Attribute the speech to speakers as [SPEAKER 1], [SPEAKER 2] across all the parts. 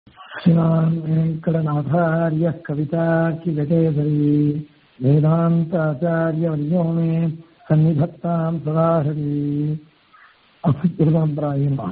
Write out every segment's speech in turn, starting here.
[SPEAKER 1] श्रीमान् वेङ्कटनाथार्यः कवितार्किगतेधरी वेदान्ताचार्यवर्यो मे सन्निधत्तां सदाहरी அசுத்திருதம்பிராயமா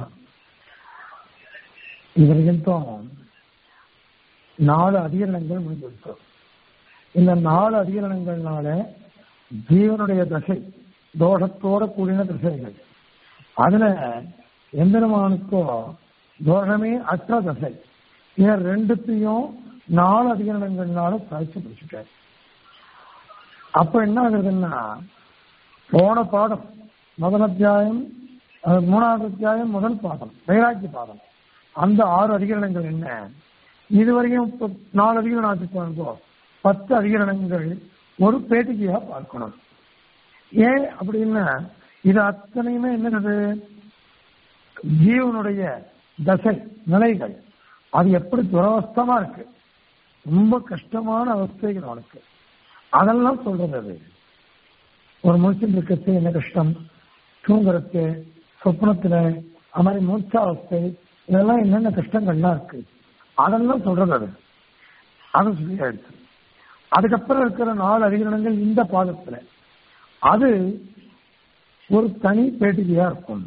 [SPEAKER 1] இதுவரைக்கும் நாலு அதிகரணங்கள் முடிஞ்சிருக்கு இந்த நாலு அதிகரணங்கள்னால ஜீவனுடைய தசை தோஷத்தோட கூடின திசைகள் அதுல எந்திரமானுக்கோ தோஷமே அற்ற தசை இதை ரெண்டுத்தையும் நாலு அதிகரணங்கள்னால சாய்ச்சி பிடிச்சிட்டார் அப்ப என்ன ஆகுதுன்னா போன பாடம் முதல் அத்தியாயம் மூணாவது அத்தியாயம் முதல் பாதம் வைராக்கிய பாதம் அந்த ஆறு அதிகரணங்கள் என்ன இதுவரையும் நாலு அதிகரணம் ஆச்சு பாருங்கோ பத்து அதிகரணங்கள் ஒரு பேட்டிக்கையா பார்க்கணும் ஏன் அப்படின்னா இது அத்தனையுமே என்னது ஜீவனுடைய தசை நிலைகள் அது எப்படி துரவஸ்தமா இருக்கு ரொம்ப கஷ்டமான அவஸ்தைகள் அவனுக்கு அதெல்லாம் சொல்றது அது ஒரு மனுஷன் இருக்கிறது என்ன கஷ்டம் தூங்குறதுக்கு சொப்னத்துல அது மாதிரி மூச்சாவஸ்தை இதெல்லாம் என்னென்ன கஷ்டங்கள்லாம் இருக்கு அதெல்லாம் சொல்றது அது அது சொல்லி எடுத்து அதுக்கப்புறம் இருக்கிற நாலு அதிகரணங்கள் இந்த பாதத்துல அது ஒரு தனி பேட்டிகையா இருக்கும்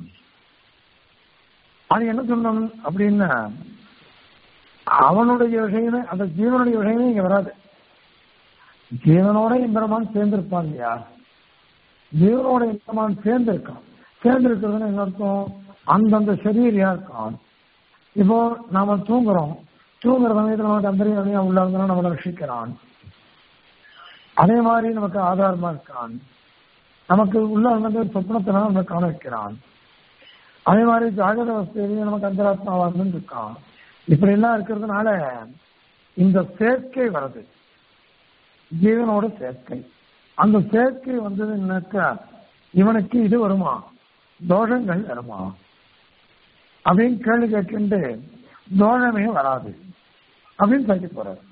[SPEAKER 1] அது என்ன சொல்லணும் அப்படின்னா அவனுடைய விஷயமே அந்த ஜீவனுடைய விஷயமே இங்க வராது ஜீவனோட இந்திரமான் சேர்ந்திருப்பான் இல்லையா ஜீவனோட இந்திரமான் சேர்ந்திருக்கான் சேர்ந்திருக்கிறதுன்னு என்ன அர்த்தம் அந்தந்த சரீரியா இருக்கான் இப்போ நாம தூங்குறோம் தூங்குற சமயத்தில் நமக்கு அந்தரியா உள்ள இருந்தாலும் நம்மளை ரட்சிக்கிறான் அதே மாதிரி நமக்கு ஆதாரமா இருக்கான் நமக்கு உள்ள வந்து சொப்னத்தினால நம்ம காண வைக்கிறான் அதே மாதிரி ஜாகிரத அவஸ்தையிலேயே நமக்கு அந்தராத்மாவா இருந்து இருக்கான் இப்படி எல்லாம் இருக்கிறதுனால இந்த சேர்க்கை வருது ஜீவனோட சேர்க்கை அந்த சேர்க்கை வந்ததுன்னாக்கா இவனுக்கு இது வருமா தோஷங்கள் வருமா அப்படின்னு கேள்வி கேட்டு தோஷமே வராது அப்படின்னு சொல்லி போறாரு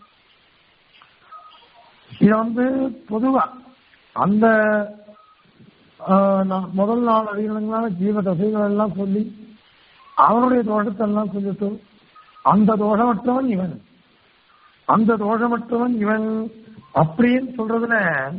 [SPEAKER 1] இது வந்து பொதுவா அந்த முதல் நாள் அதிகங்களான ஜீவ தசைகள் எல்லாம் சொல்லி அவனுடைய தோஷத்தை எல்லாம் சொல்லிட்டு அந்த தோஷமற்றவன் இவன் அந்த தோஷமற்றவன் இவன் அப்படின்னு சொல்றதுல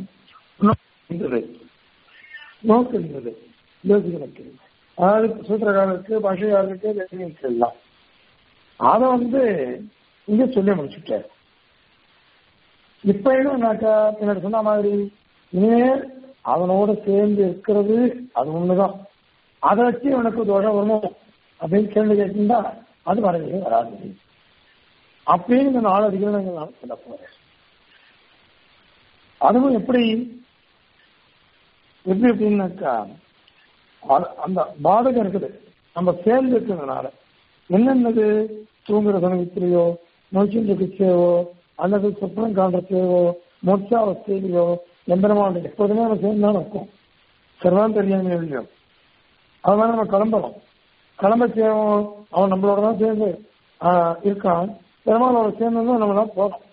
[SPEAKER 1] நோக்கு இருந்தது யோசிகளுக்கு அதாவது சூத்திரக்காரருக்கு பாஷையாளருக்கு எல்லாம் அதை வந்து இங்க சொல்லி முடிச்சுட்டார் இப்ப என்னன்னாக்கா பின்னாடி சொன்ன மாதிரி இனிமேல் அவனோட சேர்ந்து இருக்கிறது அது ஒண்ணுதான் அதை வச்சு இவனுக்கு தோஷம் வரணும் அப்படின்னு கேள்வி கேட்டிருந்தா அது வரவே வராது அப்படின்னு இந்த நாலு அதிகாரங்கள் நான் சொல்ல போறேன் அதுவும் எப்படி எப்படி எப்படின்னாக்கா அந்த பாதகம் இருக்குது நம்ம சேர்ந்து இருக்கிறதுனால என்னென்னது தூங்குற சமயத்திலேயோ நோய்ச்சின் சிகிச்சையோ அல்லது சொப்பனம் காண்றதையோ மோட்சாவஸ்தையிலையோ எந்திரமான எப்போதுமே நம்ம சேர்ந்து தான் இருக்கும் சர்வான் தெரியாம இல்லையோ அதனால நம்ம கிளம்புறோம் கிளம்ப செய்வோம் அவன் நம்மளோட தான் சேர்ந்து இருக்கான் பெருமாளோட சேர்ந்து நம்மளாம் போறோம்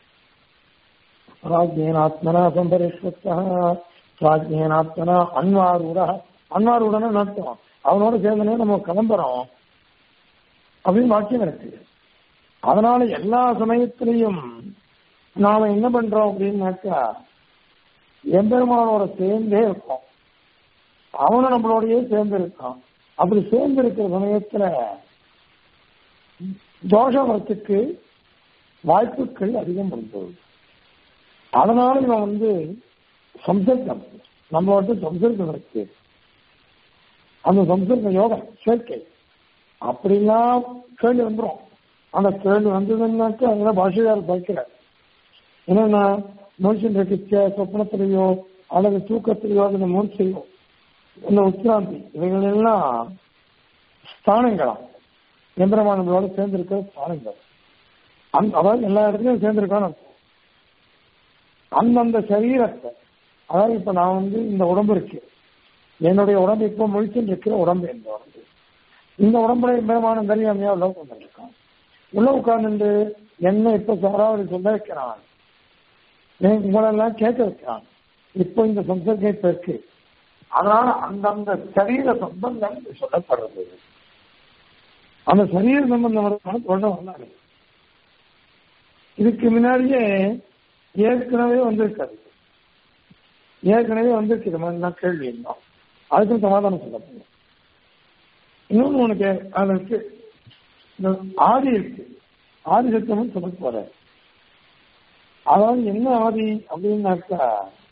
[SPEAKER 1] ராஜ்யேனாத்மனா சம்பரிஷ்வத்தா ராஜ்யேனாத்மனா அன்வாரூட அன்வாரூடன்னு நடத்தும் அவனோட சேர்ந்தனே நம்ம கிளம்புறோம் அப்படின்னு வாக்கியம் இருக்கு அதனால எல்லா சமயத்திலையும் நாம என்ன பண்றோம் அப்படின்னாக்கா எம்பெருமானோட சேர்ந்தே இருக்கோம் அவனும் நம்மளோடயே சேர்ந்து இருக்கான் அப்படி சேர்ந்து இருக்கிற சமயத்துல தோஷ வரத்துக்கு வாய்ப்புகள் அதிகம் இருந்தது அதனால இவன் வந்து சம்சர்க்கம் நம்மளோட சம்சர்க்கம் இருக்கு அந்த சம்சர்க்க யோகம் சேர்க்கை அப்படிலாம் கேள்வி வந்துடும் அந்த கேள்வி வந்ததுன்னாக்க அதெல்லாம் பாஷையார் பார்க்கல என்னன்னா மனுஷன் இருக்க சொப்னத்திலேயோ அல்லது தூக்கத்திலேயோ அந்த மூச்சையோ இந்த உத்ராந்தி இவைகள் எல்லாம் ஸ்தானங்களாம் எந்திரமானங்களோட சேர்ந்திருக்கிற ஸ்தானங்கள் அந்த அதாவது எல்லா இடத்துலையும் சேர்ந்திருக்கான்னு அந்தந்த சரீரத்தை அதாவது இப்ப நான் வந்து இந்த உடம்பு இருக்கு என்னுடைய உடம்பு இப்ப முழிச்சுட்டு இருக்கிற உடம்பு இந்த உடம்பு இந்த உடம்புல எம்பெருமானம் தெரியாமையா உள்ள உட்காந்துருக்கான் உள்ள உட்கார்ந்து என்ன இப்ப சாராவதி சொல்ல வைக்கிறான் உங்களெல்லாம் கேட்க வைக்கிறான் இப்போ இந்த சம்சர்க்கம் இப்ப இருக்கு அதனால அந்தந்த சரீர சம்பந்தம் சொல்லப்படுறது அந்த சரீர சம்பந்தமான தோஷம் வந்தாரு இதுக்கு முன்னாடியே ஏற்கனவே வந்திருக்காது ஏற்கனவே வந்திருக்கு இது மாதிரி நான் கேள்வி இருந்தோம் அதுக்கும் சமாதானம் சொல்ல போறேன் இன்னொன்னு உனக்கு அதுல இருக்கு இந்த ஆதி இருக்கு ஆதி சத்தமும் சொல்ல போற அதாவது என்ன ஆதி அப்படின்னாக்கா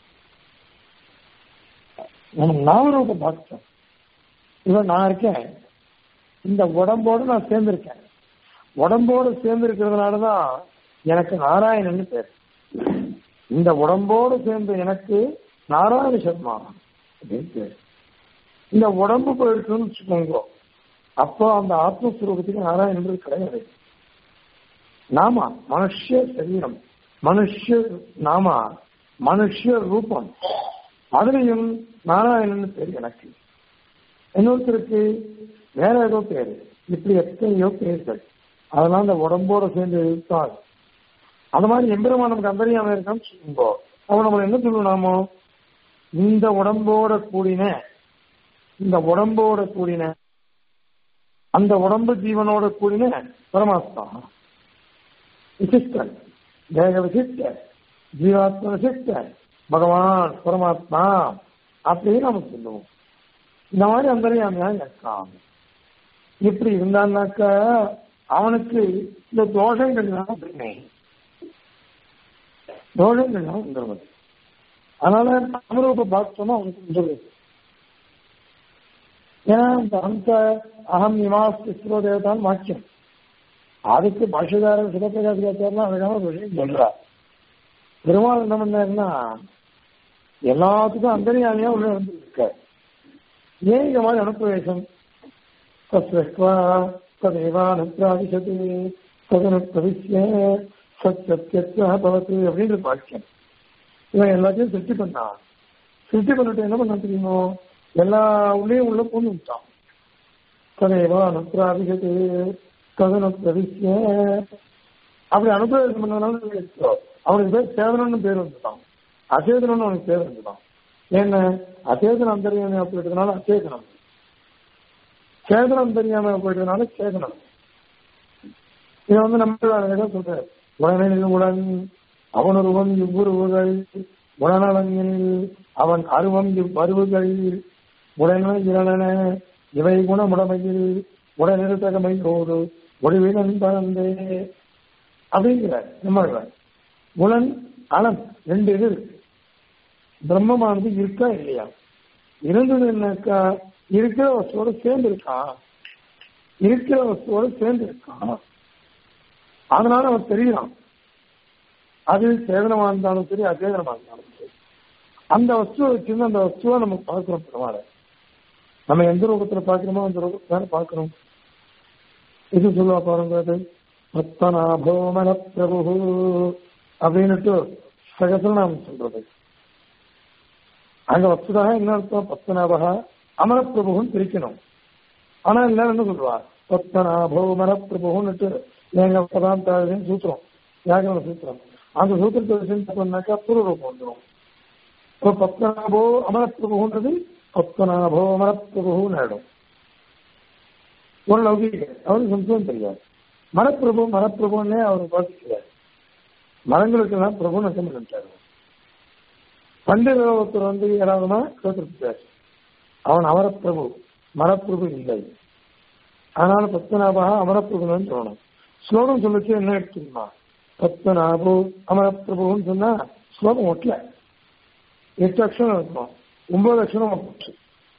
[SPEAKER 1] நம்ம நாமரூப பாக்கியம் இவன் நான் இருக்கேன் இந்த உடம்போடு நான் சேர்ந்திருக்கேன் உடம்போடு சேர்ந்து இருக்கிறதுனாலதான் எனக்கு நாராயணன் பேர் இந்த உடம்போடு சேர்ந்து எனக்கு நாராயண சர்மா அப்படின்னு பேர் இந்த உடம்பு போயிடுச்சுன்னு வச்சுக்கோங்க அப்போ அந்த ஆத்மஸ்வரூபத்துக்கு நாராயணன் கிடையாது நாமா மனுஷ சரீரம் மனுஷ நாமா மனுஷ ரூபம் அதுலயும் நாராயணன் பேர் எனக்கு இன்னொருத்தருக்கு வேற ஏதோ பேரு இப்படி எத்தனையோ பேர்கள் அதெல்லாம் அந்த உடம்போட சேர்ந்து இருக்காது அந்த மாதிரி எம்பெருமான் நமக்கு அந்தரியாம இருக்கான்னு சொல்லுங்க அவன் நம்ம என்ன சொல்லணும் நாமோ இந்த உடம்போட கூடின இந்த உடம்போட கூடின அந்த உடம்பு ஜீவனோட கூடின பரமாத்மா விசிஷ்டன் தேக விசிஷ்ட ஜீவாத்ம விசிஷ்ட பகவான் பரமாத்மா அப்படின்னு நம்ம சொல்லுவோம் இந்த மாதிரி அந்தரியாமையா இருக்கான் இப்படி இருந்தான்னாக்க அவனுக்கு இந்த தோஷங்கள் தான் அப்படின்னே தோஷங்கள் தான் வந்துடுவது அதனால அமரூப பாக்கியமா அவனுக்கு வந்துடுது ஏன்னா இந்த அந்த அகம் நிவாஸ் இஸ்ரோ தேவதான் வாக்கியம் அதுக்கு பாஷகாரர் சிவபிரகாசிகாச்சாரம் அழகான ஒரு விஷயம் சொல்றார் பெருமாள் என்ன பண்ணாருன்னா எல்லாத்துக்கும் அந்தரியாமையா உள்ள இருந்திருக்க ஏன் இந்த மாதிரி அனுப்பிரவேசம் தத்வா ததேவானுப்பிராதிசது ததனுப்பிரவிசிய சத் சத்தியத்வா பவத்து அப்படின்ற வாக்கியம் இவன் எல்லாத்தையும் சிருஷ்டி பண்ணான் சிருஷ்டி பண்ணிட்டு என்ன பண்ண தெரியுமோ எல்லா உள்ளேயும் உள்ள பூந்து விட்டான் ததேவா அனுப்பிராதிசது ததனுப்பிரவிசிய அப்படி அனுப்பிரவேசம் பண்ணதுனால அவனுக்கு பேர் சேதனன்னு பேர் வந்துட்டான் அச்சேதனம்னு அவனுக்கு பேர் வந்துட்டான் ஏன்னா அச்சேதனம் தெரியாம போயிட்டதுனால அச்சேதனம் சேதனம் தெரியாம போயிட்டதுனால சேதனம் இதை வந்து நம்ம சொல்றாரு உடனில் உடன் அவனுருவம் இவ்வுருவுகள் உடனலங்கினில் அவன் அருவம் இவ்வருவுகள் உடன இரணன இவை குணமுடமையில் உடனிருத்தகமையோடு ஒளிவினன் பறந்தே அப்படிங்கிறார் நம்மள்வார் உலன் அலம் ரெண்டு இது இருக்கு பிரம்மமானது இருக்கா இல்லையா இருந்ததுன்னாக்கா இருக்கிற வஸ்துவோட சேர்ந்து இருக்கான் இருக்கிற வஸ்துவோட சேர்ந்து இருக்கான் அதனால அவன் தெரியலாம் அது சேதனமா இருந்தாலும் சரி அச்சேதனமா இருந்தாலும் சரி அந்த வஸ்துவை வச்சிருந்து அந்த வஸ்துவை நம்ம பார்க்கிறோம் பரவாயில்ல நம்ம எந்த ரூபத்துல பார்க்கிறோமோ அந்த ரூபத்துல பார்க்கிறோம் இது சொல்லுவா பாருங்க அது பத்மநாபோமன பிரபு அப்படின்னுட்டு சகசரநாமம் சொல்றது அங்க வஸ்துதாக என்ன அர்த்தம் பத்மநாபகா அமரப்பிரபுன்னு பிரிக்கணும் ஆனா எல்லாரும் என்ன சொல்லுவா பத்மநாபோ மரப்பிரபுன்னுட்டு எங்க பதாம் தாழ்வின் சூத்திரம் வியாகரண சூத்திரம் அந்த சூத்திரத்தை வச்சு பண்ணாக்கா பூர்வரூபம் வந்துடும் இப்போ பத்மநாபோ அமரப்பிரபுன்றது பத்மநாபோ அமரப்பிரபுன்னு ஆயிடும் ஒரு லௌகிக அவருக்கு சம்சம் தெரியாது மரப்பிரபு மரப்பிரபுன்னே அவர் பாதிக்கிறார் மரங்களுக்கெல்லாம் பிரபு நட்டம் பண்ணிட்டாரு பண்டித ஒருத்தர் வந்து ஏறாவதுமா கேட்டிருக்கார் அவன் அமரப்பிரபு மரப்பிரபு இல்லை அதனால பத்மநாபாக அமரப்பிரபுன்னு சொல்லணும் ஸ்லோகம் சொல்லிச்சு என்ன எடுத்துக்கணுமா பத்மநாபு அமரப்பிரபுன்னு சொன்னா ஸ்லோகம் ஒட்டல எட்டு அக்ஷரம் இருக்கும் ஒன்பது அக்ஷரம் போச்சு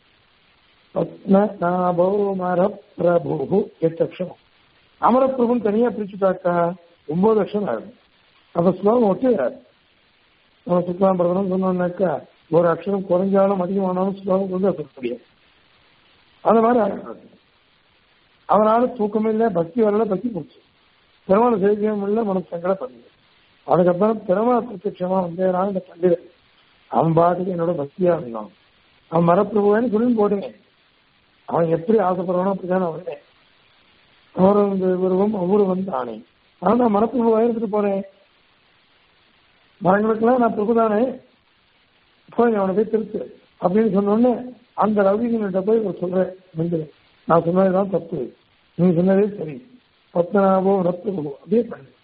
[SPEAKER 1] பத்மநாபோ மரப்பிரபு எட்டு அக்ஷரம் அமரப்பிரபுன்னு தனியா பிரிச்சுட்டாக்கா ஒன்பது அக்ஷரம் ஆகும் அப்ப ஸ்லோகம் ஒட்டிடாது நம்ம சுக்லாம் பிரதனம் சொன்னோம்னாக்கா ஒரு அக்ஷரம் குறைஞ்சாலும் அதிகமானாலும் ஸ்லோகம் வந்து சொல்ல முடியாது அந்த மாதிரி ஆகிறது அவனால தூக்கம் இல்லை பக்தி வரல பக்தி போச்சு பெருமாள் செய்தியும் இல்லை மனசு சங்கட பண்ணல அதுக்கப்புறம் பெருமாள் பிரத்யட்சமா வந்தேனால இந்த பண்டிதர் அவன் பாட்டுக்கு என்னோட பக்தியா இருந்தான் அவன் மரப்பிரபுவேன்னு சொல்லி போடுங்க அவன் எப்படி ஆசைப்படுறானோ அப்படிதான் அவனே அவரும் இந்த உருவம் ஒவ்வொரு வந்து ஆனே ஆனா நான் மரப்பிரபுவாக இருந்துட்டு போறேன் மரங்களுக்கெல்லாம் நான் பிரபுதானே போய் அவனை போய் திருத்து அப்படின்னு சொன்னோடனே அந்த ரவிகிட்ட போய் ஒரு சொல்றேன் வந்து நான் சொன்னதுதான் தப்பு நீ சொன்னதே சரி பத்மநாபோ ரத்து அப்படியே பண்ணு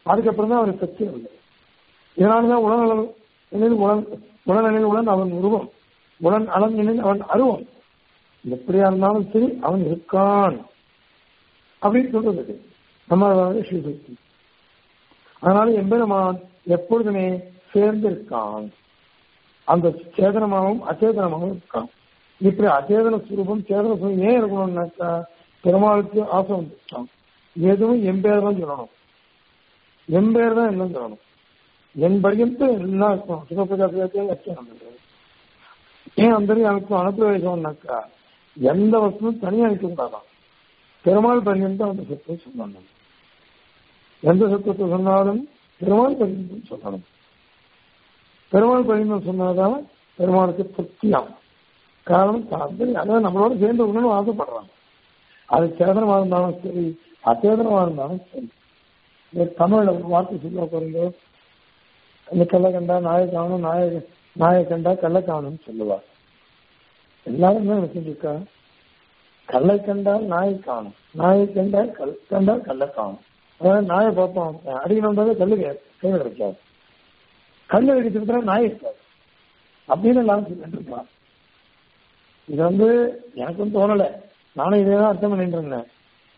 [SPEAKER 1] அதுக்கப்புறம் தான் அவருக்கு சக்தி இல்லை இதனாலதான் உலகளவு எனில் உலன் உலனில் உலன் அவன் உருவம் உலன் அலன் எனில் அவன் அருவம் எப்படியா இருந்தாலும் சரி அவன் இருக்கான் அப்படின்னு சொல்றது நம்ம ஸ்ரீசக்தி அதனால எம்பெருமான் எப்பொழுதுமே சேர்ந்து இருக்கான் அந்த சேதனமாகவும் அச்சேதனமாகவும் இருக்கான் இப்படி அச்சேதன சுரூபம் சேதன சுரூபம் ஏன் இருக்கணும்னாக்கா பெருமாளுக்கு ஆசை வந்துட்டான் எதுவும் என் பேர் தான் சொல்லணும் என் பேர் தான் எல்லாம் சொல்லணும் என் பரியந்தம் எல்லாம் இருக்கணும் சிவபிரகாசத்தை லட்சணம் பண்றது ஏன் அந்த எனக்கு அனுப்பிரவேசம்னாக்கா எந்த வசமும் தனியா இருக்கக்கூடாதான் பெருமாள் பரியந்தம் அந்த சத்தை சொல்லணும் எந்த சத்தத்தை சொன்னாலும் பெருமாள் பரியந்தம் சொல்லணும் பெருமாள் பரியந்தம் சொன்னாதான் பெருமாளுக்கு திருப்தியாகும் காரணம் தான் அதாவது நம்மளோட சேர்ந்து இருக்கணும்னு ஆசைப்படுறாங்க அது சேதனமா இருந்தாலும் சரி அச்சேதனமா இருந்தாலும் சரி இந்த தமிழ்ல ஒரு வார்த்தை சொல்ல போறீங்க இந்த கல்லை கண்டா நாயை காணும் நாய நாயை கண்டா கல்லை காணும்னு சொல்லுவார் எல்லாரும் என்ன நினைச்சிருக்கா கல்லை கண்டால் நாயை காணும் நாயை கண்டால் கல் கண்டால் கல்லை காணும் அதாவது நாயை பார்ப்போம் அடிக்கணுன்றதை கல்லு கை கிடைக்காது கல்லு அடிச்சுட்டு நாய் இருக்காது அப்படின்னு எல்லாரும் சொல்லிட்டு இருக்கான் இது வந்து எனக்கும் தோணல நானும் இதே தான் அர்த்தம் பண்ணிட்டு இருந்தேன்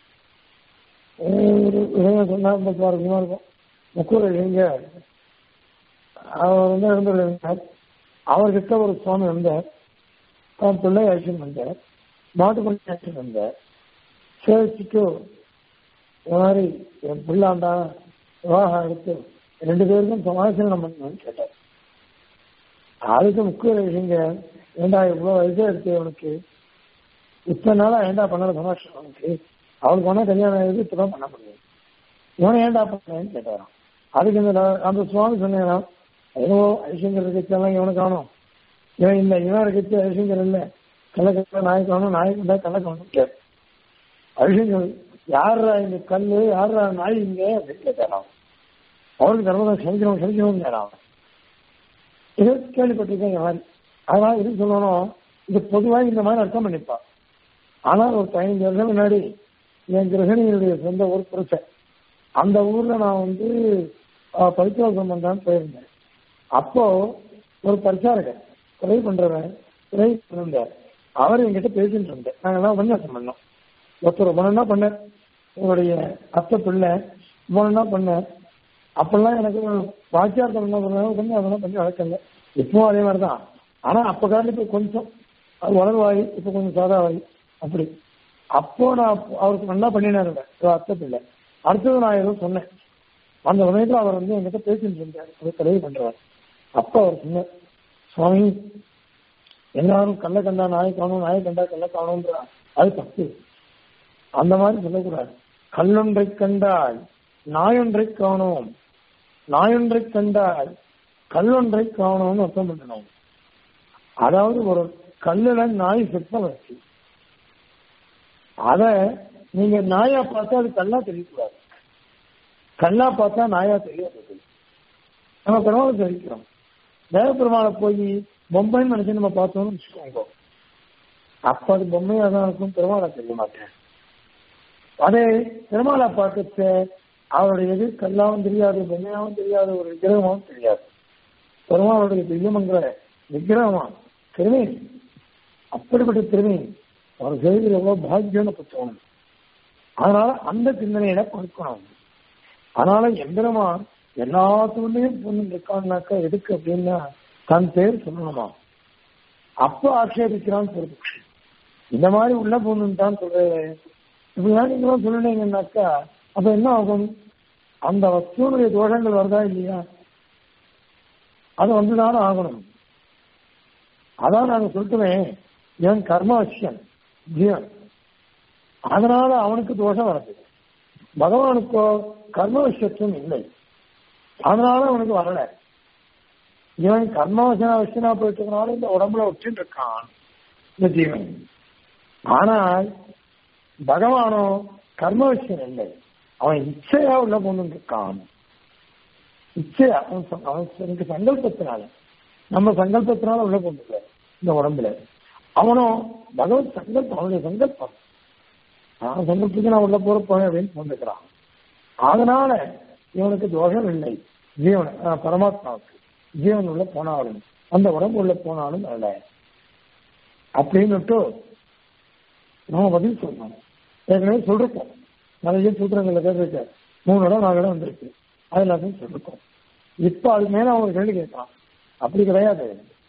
[SPEAKER 1] ஒரு இளைஞர் சொன்னா ரொம்ப சுவாரஸ்யமா இருக்கும் முக்கூர் இளைஞ அவர் வந்து இருந்திருந்தார் அவர்கிட்ட ஒரு சுவாமி வந்தார் அவன் பிள்ளை அழைச்சிட்டு வந்தார் மாட்டு பண்ணி அழைச்சிட்டு வந்தார் சேவிச்சுட்டு இந்த மாதிரி என் பிள்ளாண்டா விவாகம் எடுத்து ரெண்டு பேருக்கும் சமாசனம் பண்ணணும்னு கேட்டார் அதுக்கு முக்கிய விஷயங்க ஏண்டா இவ்வளவு வயசே எடுத்து உனக்கு இத்தனை நாளா ஏண்டா பண்ணல சமாஷம் உனக்கு அவளுக்கு வேணா கல்யாணம் ஆகுது இப்பதான் பண்ண முடியும் இவனை ஏண்டா பண்ணேன்னு கேட்டாராம் அதுக்கு இந்த அந்த சுவாமி சொன்னேன்னா ஏதோ ஐசங்கர் இருக்கச்செல்லாம் இவனை காணும் இவன் இல்லை இவன் இருக்கச்சு ஐசங்கர் இல்லை கள்ளக்கல்ல நாய் காணும் நாய் கண்டா கள்ள காணும் கேட்டு ஐசங்கர் யாரா இந்த கல்லு யாரா நாய் இங்க அப்படின்னு கேட்டாராம் அவருக்கு தர்மதான் சமைக்கணும் சமைக்கணும்னு கேட்டான் இது கேள்விப்பட்டிருக்கேன் இந்த மாதிரி அதனால இது சொல்லணும் இது பொதுவாக இந்த மாதிரி அர்த்தம் பண்ணிப்பா ஆனால் ஒரு பதினஞ்சு வருஷம் முன்னாடி என் கிரகணியினுடைய சொந்த ஊர் புருஷன் அந்த ஊர்ல நான் வந்து பரிசுவாசம் பண்றான்னு போயிருந்தேன் அப்போ ஒரு பரிசாரகர் கொலை பண்றவன் கொலை பண்ணிருந்தார் அவர் என்கிட்ட பேசிட்டு இருந்தேன் நாங்கெல்லாம் உபன்யாசம் பண்ணோம் ஒருத்தர் உபனா பண்ண உங்களுடைய அத்தை பிள்ளை உபனா பண்ண அப்பெல்லாம் எனக்கு வாக்கியார்த்தம் என்ன பண்ணாலும் கொஞ்சம் அதெல்லாம் கொஞ்சம் வழக்கங்க இப்பவும் அதே மாதிரி தான் ஆனா அப்ப காரணம் இப்ப கொஞ்சம் அது வளர்வாய் இப்ப கொஞ்சம் சாதாவாய் அப்படி அப்போ நான் அவருக்கு நல்லா பண்ணினாரு அத்தை பிள்ளை அடுத்தது நான் ஏதோ சொன்னேன் அந்த சமயத்துல அவர் வந்து என்கிட்ட பேசிட்டு இருந்தார் ஒரு தலைவி பண்றார் அப்ப அவர் சொன்னார் சுவாமி எல்லாரும் கல்ல கண்டா நாயை காணும் நாயை கண்டா கல்ல காணும்ன்ற அது தப்பு அந்த மாதிரி சொல்லக்கூடாது கல்லொன்றை கண்டால் நாயொன்றை காணோம் நாயொன்றை கண்டால் கல்லொன்றை காணோம்னு அர்த்தம் பண்ணணும் அதாவது ஒரு கல்லுல நாய் செத்த வச்சு அத நீங்க நாயா பார்த்தா அது கல்லா தெரியக்கூடாது கல்லா பார்த்தா நாயா தெரியாது நம்ம பெருமாளை தெரிவிக்கிறோம் தேவ பெருமாளை போய் பொம்மைன்னு நினைச்சு நம்ம பார்த்தோம்னு வச்சுக்கோங்க அப்ப அது பொம்மையா தான் இருக்கும் பெருமாளை தெரிய மாட்டேன் அதே பெருமாளை பார்க்கச்ச அவருடைய எது கல்லாவும் தெரியாது பொம்மையாவும் தெரியாது ஒரு விக்கிரகமாவும் தெரியாது பெருமாளுடைய திவ்யமங்கிற விக்கிரகமா திருமி அப்படிப்பட்ட திருமி அவர் செய்தியில் எவ்வளவு பாக்கியம்னு தோணும் அதனால அந்த சிந்தனையில கொடுக்கணும் அதனால எந்திரமா எல்லாத்துலயும் பொண்ணு இருக்கான்னாக்கா எதுக்கு அப்படின்னா தன் பேர் சொல்லணுமா அப்போ ஆட்சேபிக்கிறான்னு சொல்லுது இந்த மாதிரி உள்ள பொண்ணுன்னு தான் சொல்றேன் இப்படிலாம் நீங்களும் சொல்லினீங்கன்னாக்கா அப்ப என்ன ஆகும் அந்த வஸ்துவனுடைய தோஷங்கள் வருதா இல்லையா அது வந்துதானே ஆகணும் அதான் நாங்க சொல்லிட்டுவேன் என் கர்மாசியன் ஜீவன் அதனால அவனுக்கு தோஷம் வருது பகவானுக்கோ கர்மவசியத்துவம் இல்லை அதனால அவனுக்கு வரல இவன் கர்மவசன அவசியனா போயிட்டதுனால இந்த உடம்புல வச்சுட்டு இருக்கான் இந்த ஜீவன் ஆனால் பகவானோ கர்மவசியம் இல்லை அவன் இச்சையா உள்ள பொண்ணு இருக்கான் இச்சையா அவன் அவனுக்கு சங்கல்பத்தினால நம்ம சங்கல்பத்தினால உள்ள பொண்ணு இல்லை இந்த உடம்புல அவனும் பகவத் சங்கல்பம் அவனுடைய சங்கல்பம் நான் சங்கல்பத்துக்கு நான் உள்ள போற போறேன் அப்படின்னு சொல்லிருக்கிறான் அதனால இவனுக்கு தோஷம் இல்லை ஜீவன் அஹ், பரமாத்மாவுக்கு ஜீவன் உள்ள போனாலும் அந்த உடம்பு உள்ள போனாலும் அல்ல அப்படின்னுட்டு நம்ம பதில் சொல்லணும் ஏற்கனவே சொல்லிருக்கோம் நிறைய சூத்திரங்கள்ல பேர் இருக்கு மூணு இடம் நாலு இடம் வந்திருக்கு அது எல்லாத்தையும் சொல்லிருக்கோம் இப்ப அது மேல அவங்க கேள்வி கேட்கலாம் அப்படி கிடையாது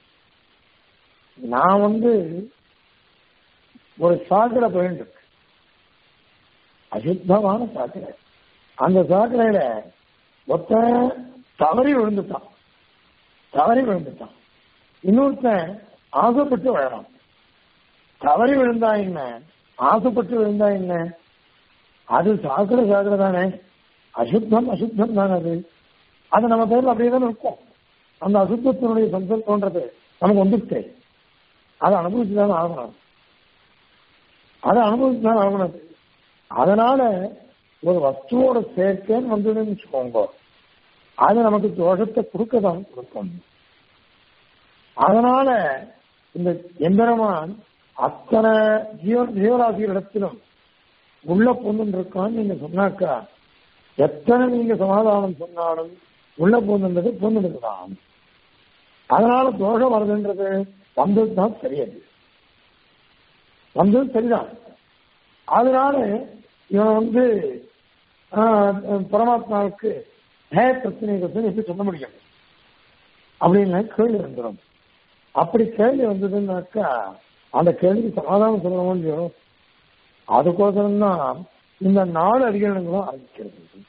[SPEAKER 1] நான் வந்து ஒரு சாக்கடை போயிட்டு இருக்கு அசுத்தமான சாக்கடை அந்த சாக்கடையில ஒருத்தன் தவறி விழுந்துட்டான் தவறி விழுந்துட்டான் இன்னொருத்தன் ஆசைப்பட்டு விழறான் தவறி விழுந்தா என்ன ஆசைப்பட்டு விழுந்தா என்ன அது சாக்கடை சாக்கடை தானே அசுத்தம் அசுத்தம் தானே அது அது நம்ம பேர்ல அப்படியே தானே இருக்கும் அந்த அசுத்தத்தினுடைய சந்தர்ப்பம்ன்றது நமக்கு வந்துட்டு அதை அனுபவிச்சுதான் ஆகணும் அதை அனுபவிச்சுதான் ஆகணும் அதனால ஒரு வஸ்துவோட சேர்க்கைன்னு வந்ததுன்னு வச்சுக்கோங்க அது நமக்கு தோஷத்தை கொடுக்க தான் கொடுக்கும் அதனால இந்த எம்பெருமான் அத்தனை ஜீவ ஜீவராசிகளிடத்திலும் உள்ள பொண்ணு இருக்கான்னு நீங்க சொன்னாக்கா எத்தனை நீங்க சமாதானம் சொன்னாலும் உள்ள பொண்ணுன்றது பொண்ணுதான் அதனால தோஷம் வருதுன்றது வந்தது தான் சரியாது வந்தது சரிதான் அதனால இவன் வந்து ஆஹ், பரமாத்மாவுக்கு ஹே பிரச்சனை பற்றி எப்படி சொல்ல முடியும் அப்படின்னு கேள்வி வந்துடும் அப்படி கேள்வி வந்ததுன்னாக்கா அந்த கேள்விக்கு சமாதானம் சொல்லணும் இல்லையோ அதுக்கோசரம் தான் இந்த நாலு அதிகரணங்களும் ஆரம்பிக்கிறது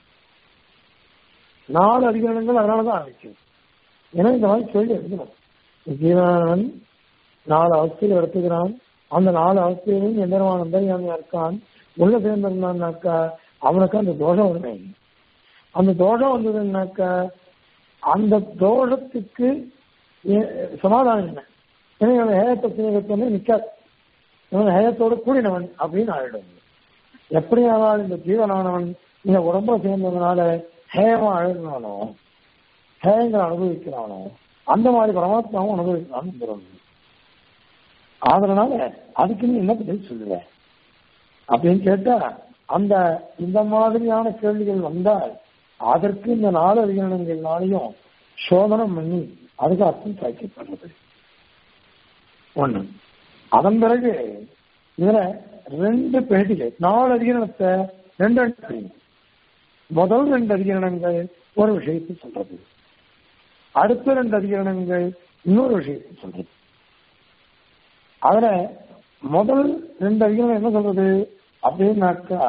[SPEAKER 1] நாலு அதிகரணங்கள் அதனாலதான் ஆரம்பிக்கிறது ஏன்னா இந்த மாதிரி கேள்வி எழுதணும் ஜீவன் நாலு அவஸ்தையில் எடுத்துக்கிறான் அந்த நாலு அவஸ்தையிலும் எந்திரமான அந்தரியாமையா இருக்கான் உள்ள சேர்ந்திருந்தான்னாக்கா அவனுக்கு அந்த தோஷம் வருமே அந்த தோஷம் வந்ததுன்னாக்கா அந்த தோஷத்துக்கு ஏ- சமாதானம் என்ன ஏன்னா இவன் ஹேயத்தை சிநேகத்தோட நிக்காது இவன் ஹேயத்தோட கூடினவன் அப்படின்னு ஆயிடும் எப்படி ஆனால் இந்த ஜீவனானவன் இந்த உடம்ப சேர்ந்ததுனால ஹேயமா அழுகினானோ ஹேயங்களை அனுபவிக்கிறானோ அந்த மாதிரி பரமாத்மாவும் அனுபவிக்கிறான்னு வந்துடும் அதனால அதுக்கு நீ என்ன பதில் சொல்லுவ அப்படின்னு கேட்டா அந்த இந்த மாதிரியான கேள்விகள் வந்தால் அதற்கு இந்த நாலு அதிகாரங்கள்னாலையும் சோதனம் பண்ணி அதுக்கு அர்த்தம் சாய்க்கப்படுறது ஒண்ணு அதன் பிறகு இதுல ரெண்டு பேட்டிகள் நாலு அதிகரணத்தை ரெண்டு ரெண்டு பிரிவு. முதல் ரெண்டு அதிகரணங்கள் ஒரு விஷயத்தை சொல்றது அடுத்த ரெண்டு அதிகரணங்கள் இன்னொரு விஷயத்தை சொல்றது அதுல முதல் ரெண்டு அதிகரணம் என்ன சொல்றது அப்படின்னாக்கா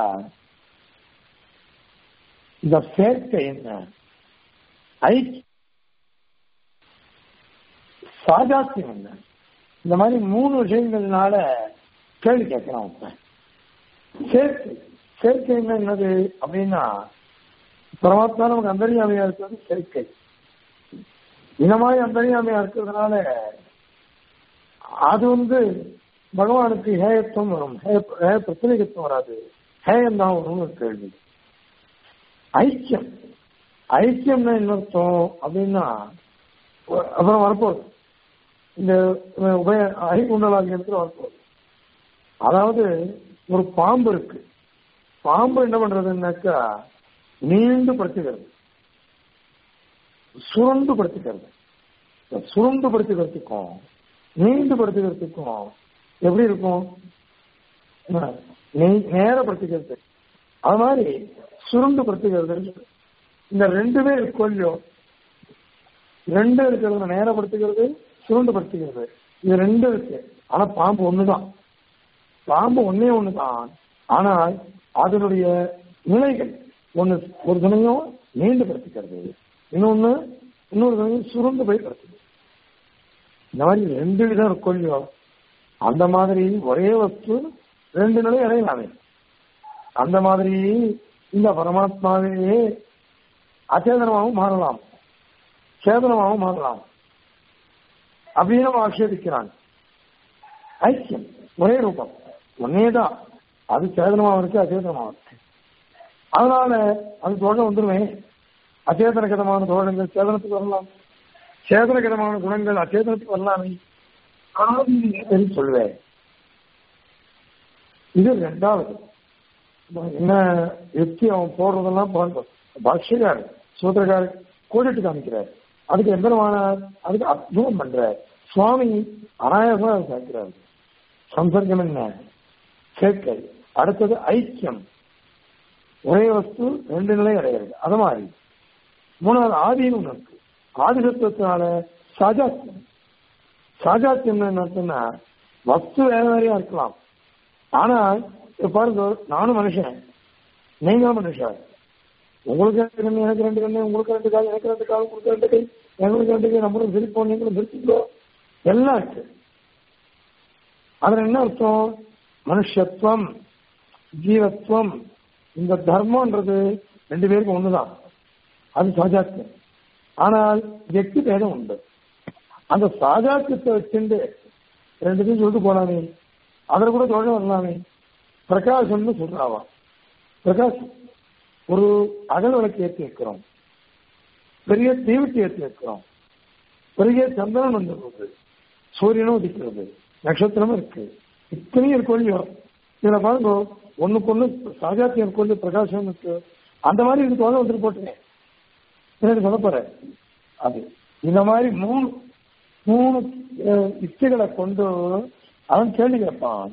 [SPEAKER 1] இந்த சேர்க்கை என்ன ஐக்கியம் சாஜாத்தியம் என்ன இந்த மாதிரி மூணு விஷயங்கள்னால கேள்வி கேட்கிறான் ஒருத்தன். சேர்க்கை சேர்க்கை என்ன என்னது அப்படின்னா பரமாத்மா நமக்கு அந்தரியாமையா இருக்கிறது சேர்க்கை இந்த மாதிரி அந்தரியாமையா இருக்கிறதுனால அது வந்து பகவானுக்கு ஹேயத்துவம் வரும் ஹேய- ஹேய பிரச்சனைகத்துவம் வராது ஹேயம் தான் வரும்னு ஒரு கேள்வி ஐக்கியம் ஐக்கியம்னா என்ன அர்த்தம் அப்படின்னா ஒ- அப்புறம் வரப்போகுது இந்த அஹ், உபய ஐகுண்டலாகியத்துல வரப்போகுது அதாவது ஒரு பாம்பு இருக்கு பாம்பு என்ன பண்றதுன்னாக்கா நீண்டு படுத்துக்கிறது சுருண்டு படுத்துக்கிறது இந்த சுருண்டு படுத்துக்கிறதுக்கும் நீண்டு படுத்துக்கிறதுக்கும் எப்படி இருக்கும் அஹ், நே- நேர படுத்துக்கிறது அது மாதிரி சுருண்டு படுத்துக்கிறது இந்த ரெண்டுமே இருக்கும் இல்லையோ ரெண்டு இருக்கிறது நேரப்படுத்துகிறது சுருண்டுபடுத்துகிறது இது ரெண்டு இருக்கு ஆனா பாம்பு ஒண்ணுதான் பாம்பு ஒன்னே ஒண்ணுதான் ஆனால் அதனுடைய நிலைகள் ஒண்ணு ஒரு சமயம் நீண்டு படுத்திக்கிறது இன்னொன்னு இன்னொரு சமயம் சுருண்டு போய் படுத்துது இந்த மாதிரி ரெண்டு விதம் இருக்கும் இல்லையோ அந்த மாதிரி ஒரே வஸ்து ரெண்டு நிலை அடையலாமே அந்த மாதிரி இந்த பரமாத்மாவே அச்சேதனமாகவும் மாறலாம் சேதனமாகவும் மாறலாம் அப்படின்னு அவன் ஆட்சேபிக்கிறான் ஐக்கியம் ஒரே ரூபம் ஒன்னே தான் அது சேதனமாவும் இருக்கு அச்சேதனமாவும் இருக்கு அதனால அது தோஷம் வந்துருவேன் அச்சேதனகிதமான தோஷங்கள் சேதனத்துக்கு வரலாம் சேதனகிதமான குணங்கள் அச்சேதனத்துக்கு வரலாமே ஆனால் நீ எதை சொல்லுவேன் இது ரெண்டாவது என்ன யுக்தி அவன் போடுறதெல்லாம் போடுறது பாஷ்யக்கார் சூத்திரக்கார் கோடிட்டு காமிக்கிறார் அதுக்கு எம்பெருமானார் அதுக்கு அற்புதம் பண்றார் சுவாமி அனாயசமா அதை சேர்க்கிறார் சம்பர்க்கம் என்ன சேர்க்கை அடுத்தது ஐக்கியம் ஒரே வஸ்து ரெண்டு நிலை அடையிறது அது மாதிரி மூணாவது ஆதின்னு ஒண்ணு இருக்கு ஆதிசத்துவத்தினால சாஜாத்தியம் சாஜாத்தியம் என்ன அர்த்தம்னா வஸ்து வேற வேறையா இருக்கலாம் ஆனால் இப்ப பாருங்க நானும் மனுஷன் நீங்க மனுஷன் உங்களுக்கு ரெண்டு கண்ணு எனக்கு ரெண்டு கண்ணு உங்களுக்கு ரெண்டு கால் எனக்கு ரெண்டு கால் உங்களுக்கு ரெண்டு கை எங்களுக்கு ரெண்டு கை நம்மளும் சிரிப்போம் நீங்களும் சிரிப்பீங்களோ எல்லாம் இருக்கு அதுல என்ன அர்த்தம் மனுஷத்துவம் ஜீவத்துவம் இந்த தர்மம்ன்றது ரெண்டு பேருக்கும் ஒண்ணுதான் அது சாஜாத்தியம் ஆனால் வெற்றி பேதம் உண்டு அந்த சாஜாத்தியத்தை வச்சுட்டு ரெண்டுத்தையும் சொல்லிட்டு போலாமே அதில் கூட தோழம் வரலாமே பிரகாசம்னு சொல்றாவா பிரகாசம் ஒரு அகல் விளக்கு ஏற்றி வைக்கிறோம் பெரிய தீவிட்டு ஏற்றி வைக்கிறோம் பெரிய சந்திரன் வந்து போகுது சூரியனும் உதிக்கிறது நட்சத்திரமும் இருக்கு இத்தனையும் இருக்கு இல்லையோ இதுல பாருங்க ஒண்ணுக்கு ஒண்ணு சாஜாத்தியம் இருக்கு ஒண்ணு பிரகாசம் இருக்கு அந்த மாதிரி இது தோணை வந்துட்டு போட்டுங்க எனக்கு சொல்ல போறேன் அது இந்த மாதிரி மூணு மூணு அஹ், யுக்திகளை கொண்டு அவன் கேள்வி கேட்பான்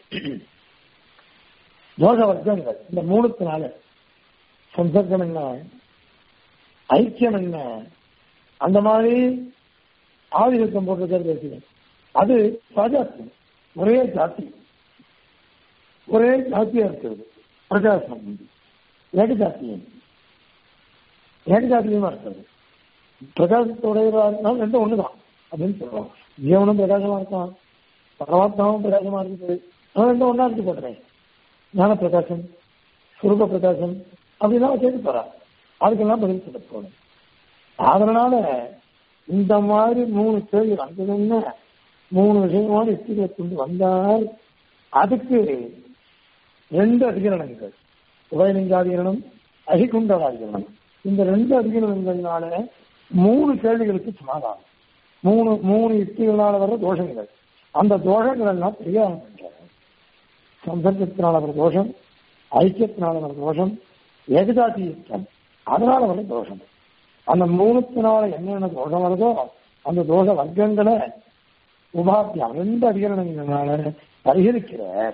[SPEAKER 1] தோஷ வர்க்கங்கள் இந்த மூணுத்தினால சந்தர்க்கம் என்ன ஐக்கியம் என்ன அந்த மாதிரி ஆதிக்கம் போட்டிருக்கிறது இருக்குது அது சாஜாத்தியம் ஒரே ஜாதி ஒரே ஜாத்தியா இருக்கிறது பிரகாசம் ஏக ஜாத்தியம் ஏக ஜாத்தியமா இருக்கிறது பிரகாசத்தோடையதா ரெண்டும் ஒண்ணுதான் அப்படின்னு சொல்றோம் ஜீவனும் பிரகாசமா இருக்கான் பரமாத்மாவும் பிரகாசமா இருக்குது அவன் ரெண்டும் ஒன்னா இருக்கு போட்டுறேன் ஞான பிரகாசம் சுரூப பிரகாசம் அப்படிலாம் கேட்டு போறா அதுக்கெல்லாம் பதில் சொல்ல போகணும் அதனால இந்த மாதிரி மூணு கேள்வி வந்ததுன்னா மூணு விஷயமான யுக்திகளை கொண்டு வந்தால் அதுக்கு ரெண்டு அதிகரணங்கள் உபயலிங்காதிகரணம் அகிகுண்டவாதிகரணம் இந்த ரெண்டு அதிகரணங்கள்னால மூணு கேள்விகளுக்கு சமாதானம் மூணு மூணு யுக்திகளால வர தோஷங்கள் அந்த தோஷங்கள் எல்லாம் பரிகாரம் பண்றாங்க சந்தர்ப்பத்தினால வர தோஷம் ஐக்கியத்தினால வர தோஷம் ஏகதாதி யுத்தம் அதனால வர தோஷம் அந்த மூணுத்தினால என்னென்ன தோஷம் வருதோ அந்த தோஷ வர்க்கங்களை உபாத்தியம் ரெண்டு அதிகரணங்களால பரிகரிக்கிறார்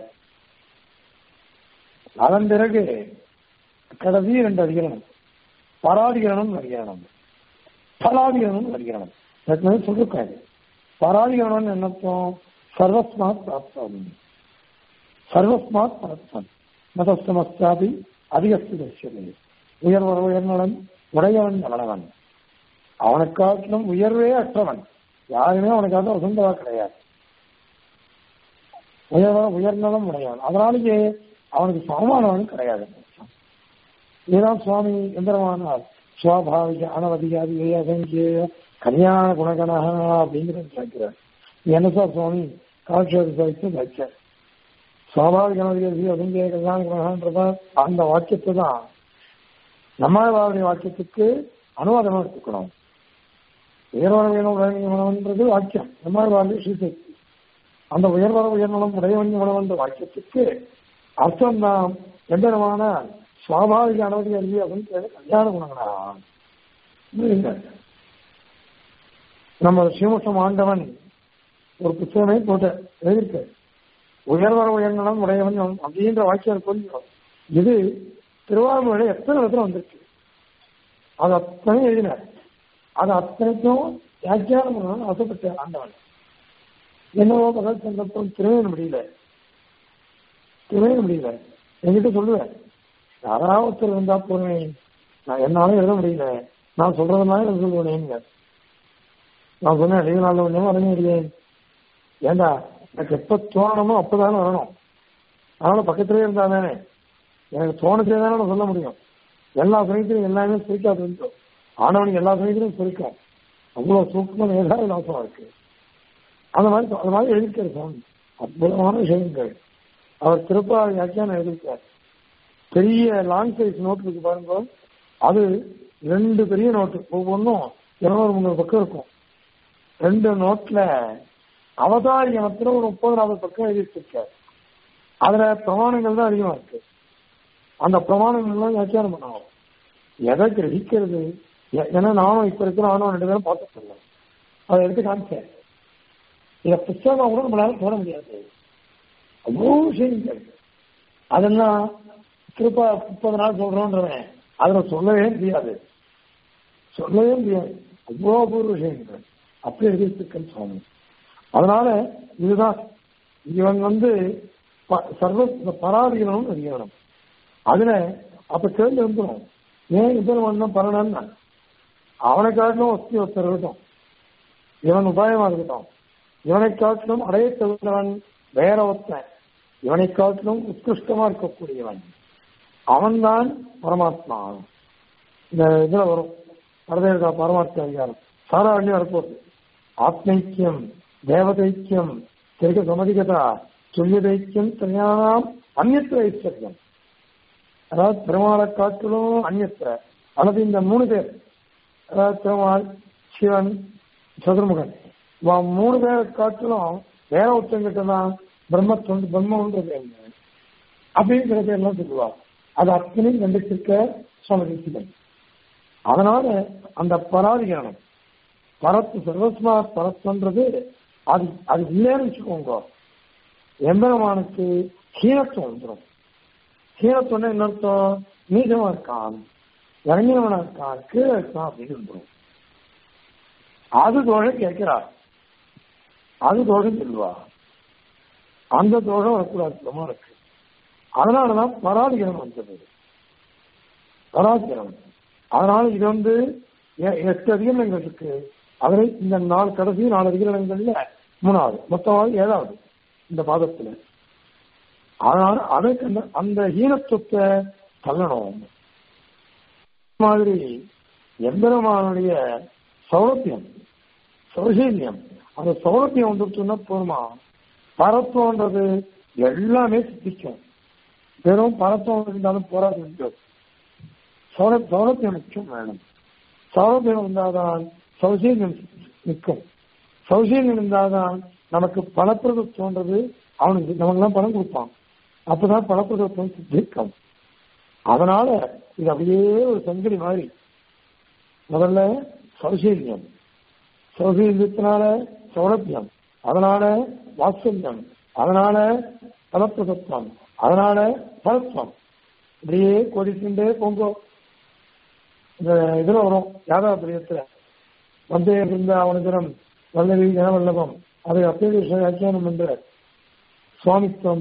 [SPEAKER 1] அதன் பிறகு கடைசி ரெண்டு அதிகரணம் பராதிகரணம் அதிகரணம் பலாதிகரணம் அதிகரணம் ஏற்கனவே சொல்லிருக்காரு பராதிகரணம் என்னத்தம் சர்வஸ்மாத் பிராப்தம் சர்வஸ்மாத் பிராப்தம் மதஸ்தமஸ்தாபி அதிகஸ்து தரிசனே உயர்வர உயர்நலன் உடையவன் நலனவன் அவனுக்காட்டிலும் உயர்வே அற்றவன் யாருமே அவனுக்காக வசந்தவா கிடையாது உயர்வ உயர்நலம் உடையவன் அதனாலேயே அவனுக்கு சமமானவன் கிடையாது இதுதான் சுவாமி எந்திரமானார் சுவாபாவிக அனவதிகாரி அசங்கிய கல்யாண குணகணா அப்படிங்கிறது கேட்கிறார் என்ன சார் சுவாமி காட்சி சாய்த்து வச்சார் சுவாபாவிக அனவதிகாரி அசங்கிய கல்யாண குணகான்றதா அந்த வாக்கியத்தை தான் நம்மளுடைய வாக்கியத்துக்கு அனுவாதமா எடுத்துக்கணும் உயர்வர வேணும் உடையவன்றது வாக்கியம் நம்மளுடைய ஸ்ரீசக்தி அந்த உயர்வர உயர்நலம் உடையவன் உணவன்ற வாக்கியத்துக்கு அர்த்தம் தான் எந்தவிதமான சுவாபாவிக அனுமதி அறிவி அப்படின்னு கல்யாண குணங்களா நம்ம ஸ்ரீமுஷ்ணம் ஆண்டவன் ஒரு புத்தகமே போட்ட எழுதியிருக்க உயர்வர உயர்நலம் உடையவன் அப்படின்ற வாக்கியம் கொஞ்சம் இது திருவாரூரில் எத்தனை இடத்துல வந்திருக்கு அது அத்தனை எழுதினார் அது அத்தனைக்கும் வியாக்கியானம் பண்ணணும்னு ஆசைப்பட்ட ஆண்டவன் என்னவோ பகல் சந்தர்ப்பம் திருமையின முடியல திருமையின முடியல என்கிட்ட சொல்லுவேன் யாராவது ஒருத்தர் இருந்தா போறேன் நான் என்னாலும் எழுத முடியல நான் சொல்றதுனால எழுத சொல்லுவேனேங்க நான் சொன்னேன் லீவு நாளில் ஒன்றும் வர முடியல ஏண்டா எனக்கு எப்ப தோணணுமோ அப்பதானே வரணும் அதனால பக்கத்திலே இருந்தா தானே எனக்கு தோணுச்சே தானே நான் சொல்ல முடியும் எல்லா சமயத்திலும் எல்லாமே சிரிக்காது இருந்தோம் ஆனவனுக்கு எல்லா சமயத்திலும் சிரிக்கும் அவ்வளவு சூக்மம் ஏதாவது நாசமா இருக்கு அந்த மாதிரி அந்த மாதிரி எழுதியிருக்காரு சுவாமி அற்புதமான விஷயங்கள் அவர் திருப்பா வியாக்கியானம் எழுதியிருக்கார் பெரிய லாங் சைஸ் நோட் இருக்கு பாருங்க அது ரெண்டு பெரிய நோட்டு ஒவ்வொன்றும் இருநூறு முந்நூறு பக்கம் இருக்கும் ரெண்டு நோட்ல அவதாரி இனத்துல ஒரு முப்பது நாற்பது பக்கம் எழுதி வச்சிருக்காரு அதுல பிரமாணங்கள் தான் அதிகமா இருக்கு அந்த பிரமாணங்கள்லாம் வியாக்கியானம் பண்ணுவோம் எதை கிரகிக்கிறது ஏ- ஏன்னா நானும் இப்ப இருக்கிற நானும் ரெண்டு பேரும் பார்த்துட்டு இருந்தேன் அதை எடுத்து காமிச்சேன் இதை புத்தகம் கூட நம்மளால போட முடியாது அவ்வளோ விஷயங்கள் அதெல்லாம் திருப்ப முப்பது நாள் சொல்றோன்றவன் அதுல சொல்லவே முடியாது சொல்லவே முடியாது அவ்வளோ அபூர்வ விஷயங்கள் அப்படி எழுதியிருக்கேன் சுவாமி அதனால இதுதான் இவன் வந்து ப- சர்வ பராதிகனும் அறியணும் அதுல அப்ப கேள்வி வந்துடும் ஏன் இதன் ஒன்றும் பரணன்னா அவனை காட்டிலும் ஒத்தி ஒருத்தர் இருக்கட்டும் இவன் உபாயமா இருக்கட்டும் இவனை காட்டிலும் அடைய தகுந்தவன் வேற ஒருத்தன் இவனை காட்டிலும் உத்கிருஷ்டமா இருக்கக்கூடியவன் அவன்தான் பரமாத்மா இந்த இதுல வரும் பரதேவதா பரமாத்மா அதிகாரம் சாராவண்ணி வரப்போகுது ஆத்மைக்கியம் தேவதைக்கியம் திரிக சமதிகதா துல்லியதைக்கியம் தனியானாம் அந்நியத்திர ஐஸ்வர்யம் அதாவது பெருமாளை காட்டிலும் அந்நியத்திர அல்லது இந்த மூணு பேர் அதாவது பெருமாள் சிவன் சதுர்முகன் இவன் மூணு பேரை காட்டிலும் வேற ஒருத்தங்கிட்ட தான் பிரம்மத்தொண்டு பிரம்மன்றது என்ன அப்படிங்கிற பேர்லாம் சொல்லுவா அது அத்தனையும் கண்டிச்சிருக்க சுவாமி சிவன் அதனால அந்த பராதிகரணம் பரத்து சர்வஸ்மா பரத்துன்றது அது அது இல்லைன்னு வச்சுக்கோங்க எம்பெருமானுக்கு ஹீனத்துவம் வந்துடும் ஹீனத்துவம்னா என்ன அர்த்தம் நீச்சமா இருக்கான் இறங்கினவனா இருக்கான் கீழே இருக்கான் அப்படின்னு வந்துடும் அது தோஷம் கேட்கிறார் அது தோஷம் சொல்லுவா அந்த தோஷம் வரக்கூடாது பெருமானுக்கு அதனாலதான் பராதிகரணம் வந்தது பராதிகரணம் அதனால இது வந்து எ- எட்டு அதிகாரங்கள் இருக்கு அதில் இந்த நாலு கடைசி நாலு அதிகாரங்கள்ல மூணாவது மொத்தமாக ஏழாவது இந்த பாதத்துல அதனால அதற்கு அந்த அந்த ஹீனத்துவத்தை தள்ளணும் இந்த மாதிரி எம்பெருமானுடைய சௌலபியம் சௌசல்யம் அந்த சௌலபியம் வந்துட்டுன்னா போருமா பரத்துவன்றது எல்லாமே சித்திக்கும் வெறும் பரத்துவம் இருந்தாலும் போராது முடியாது சௌர சௌலபியம் முக்கியம் வேணும் சௌலபியம் இருந்தால்தான் சௌசீல்யம் நிற்கும் சௌசீல்யம் இருந்தால்தான் நமக்கு பலப்பிரதத்துவன்றது அவனுக்கு நமக்கெல்லாம் பணம் கொடுப்பான் அப்பதான் பலப்பிரதத்துவம் சித்திக்கும் அதனால இது அப்படியே ஒரு சங்கிலி மாதிரி முதல்ல சௌசீல்யம் சௌசீல்யத்தினால சௌலபியம் அதனால வாத்சல்யம் அதனால பலப்பிரதத்துவம் அதனால பலத்துவம் இப்படியே கோடிக்கின்றே போங்கோ இந்த இதுல வரும் யாதவ பிரியத்துல வந்தே இருந்த அவனுதினம் வல்லவி ஜனவல்லபம் அதை அப்பேது வியாக்கியானம் என்ற சுவாமித்துவம்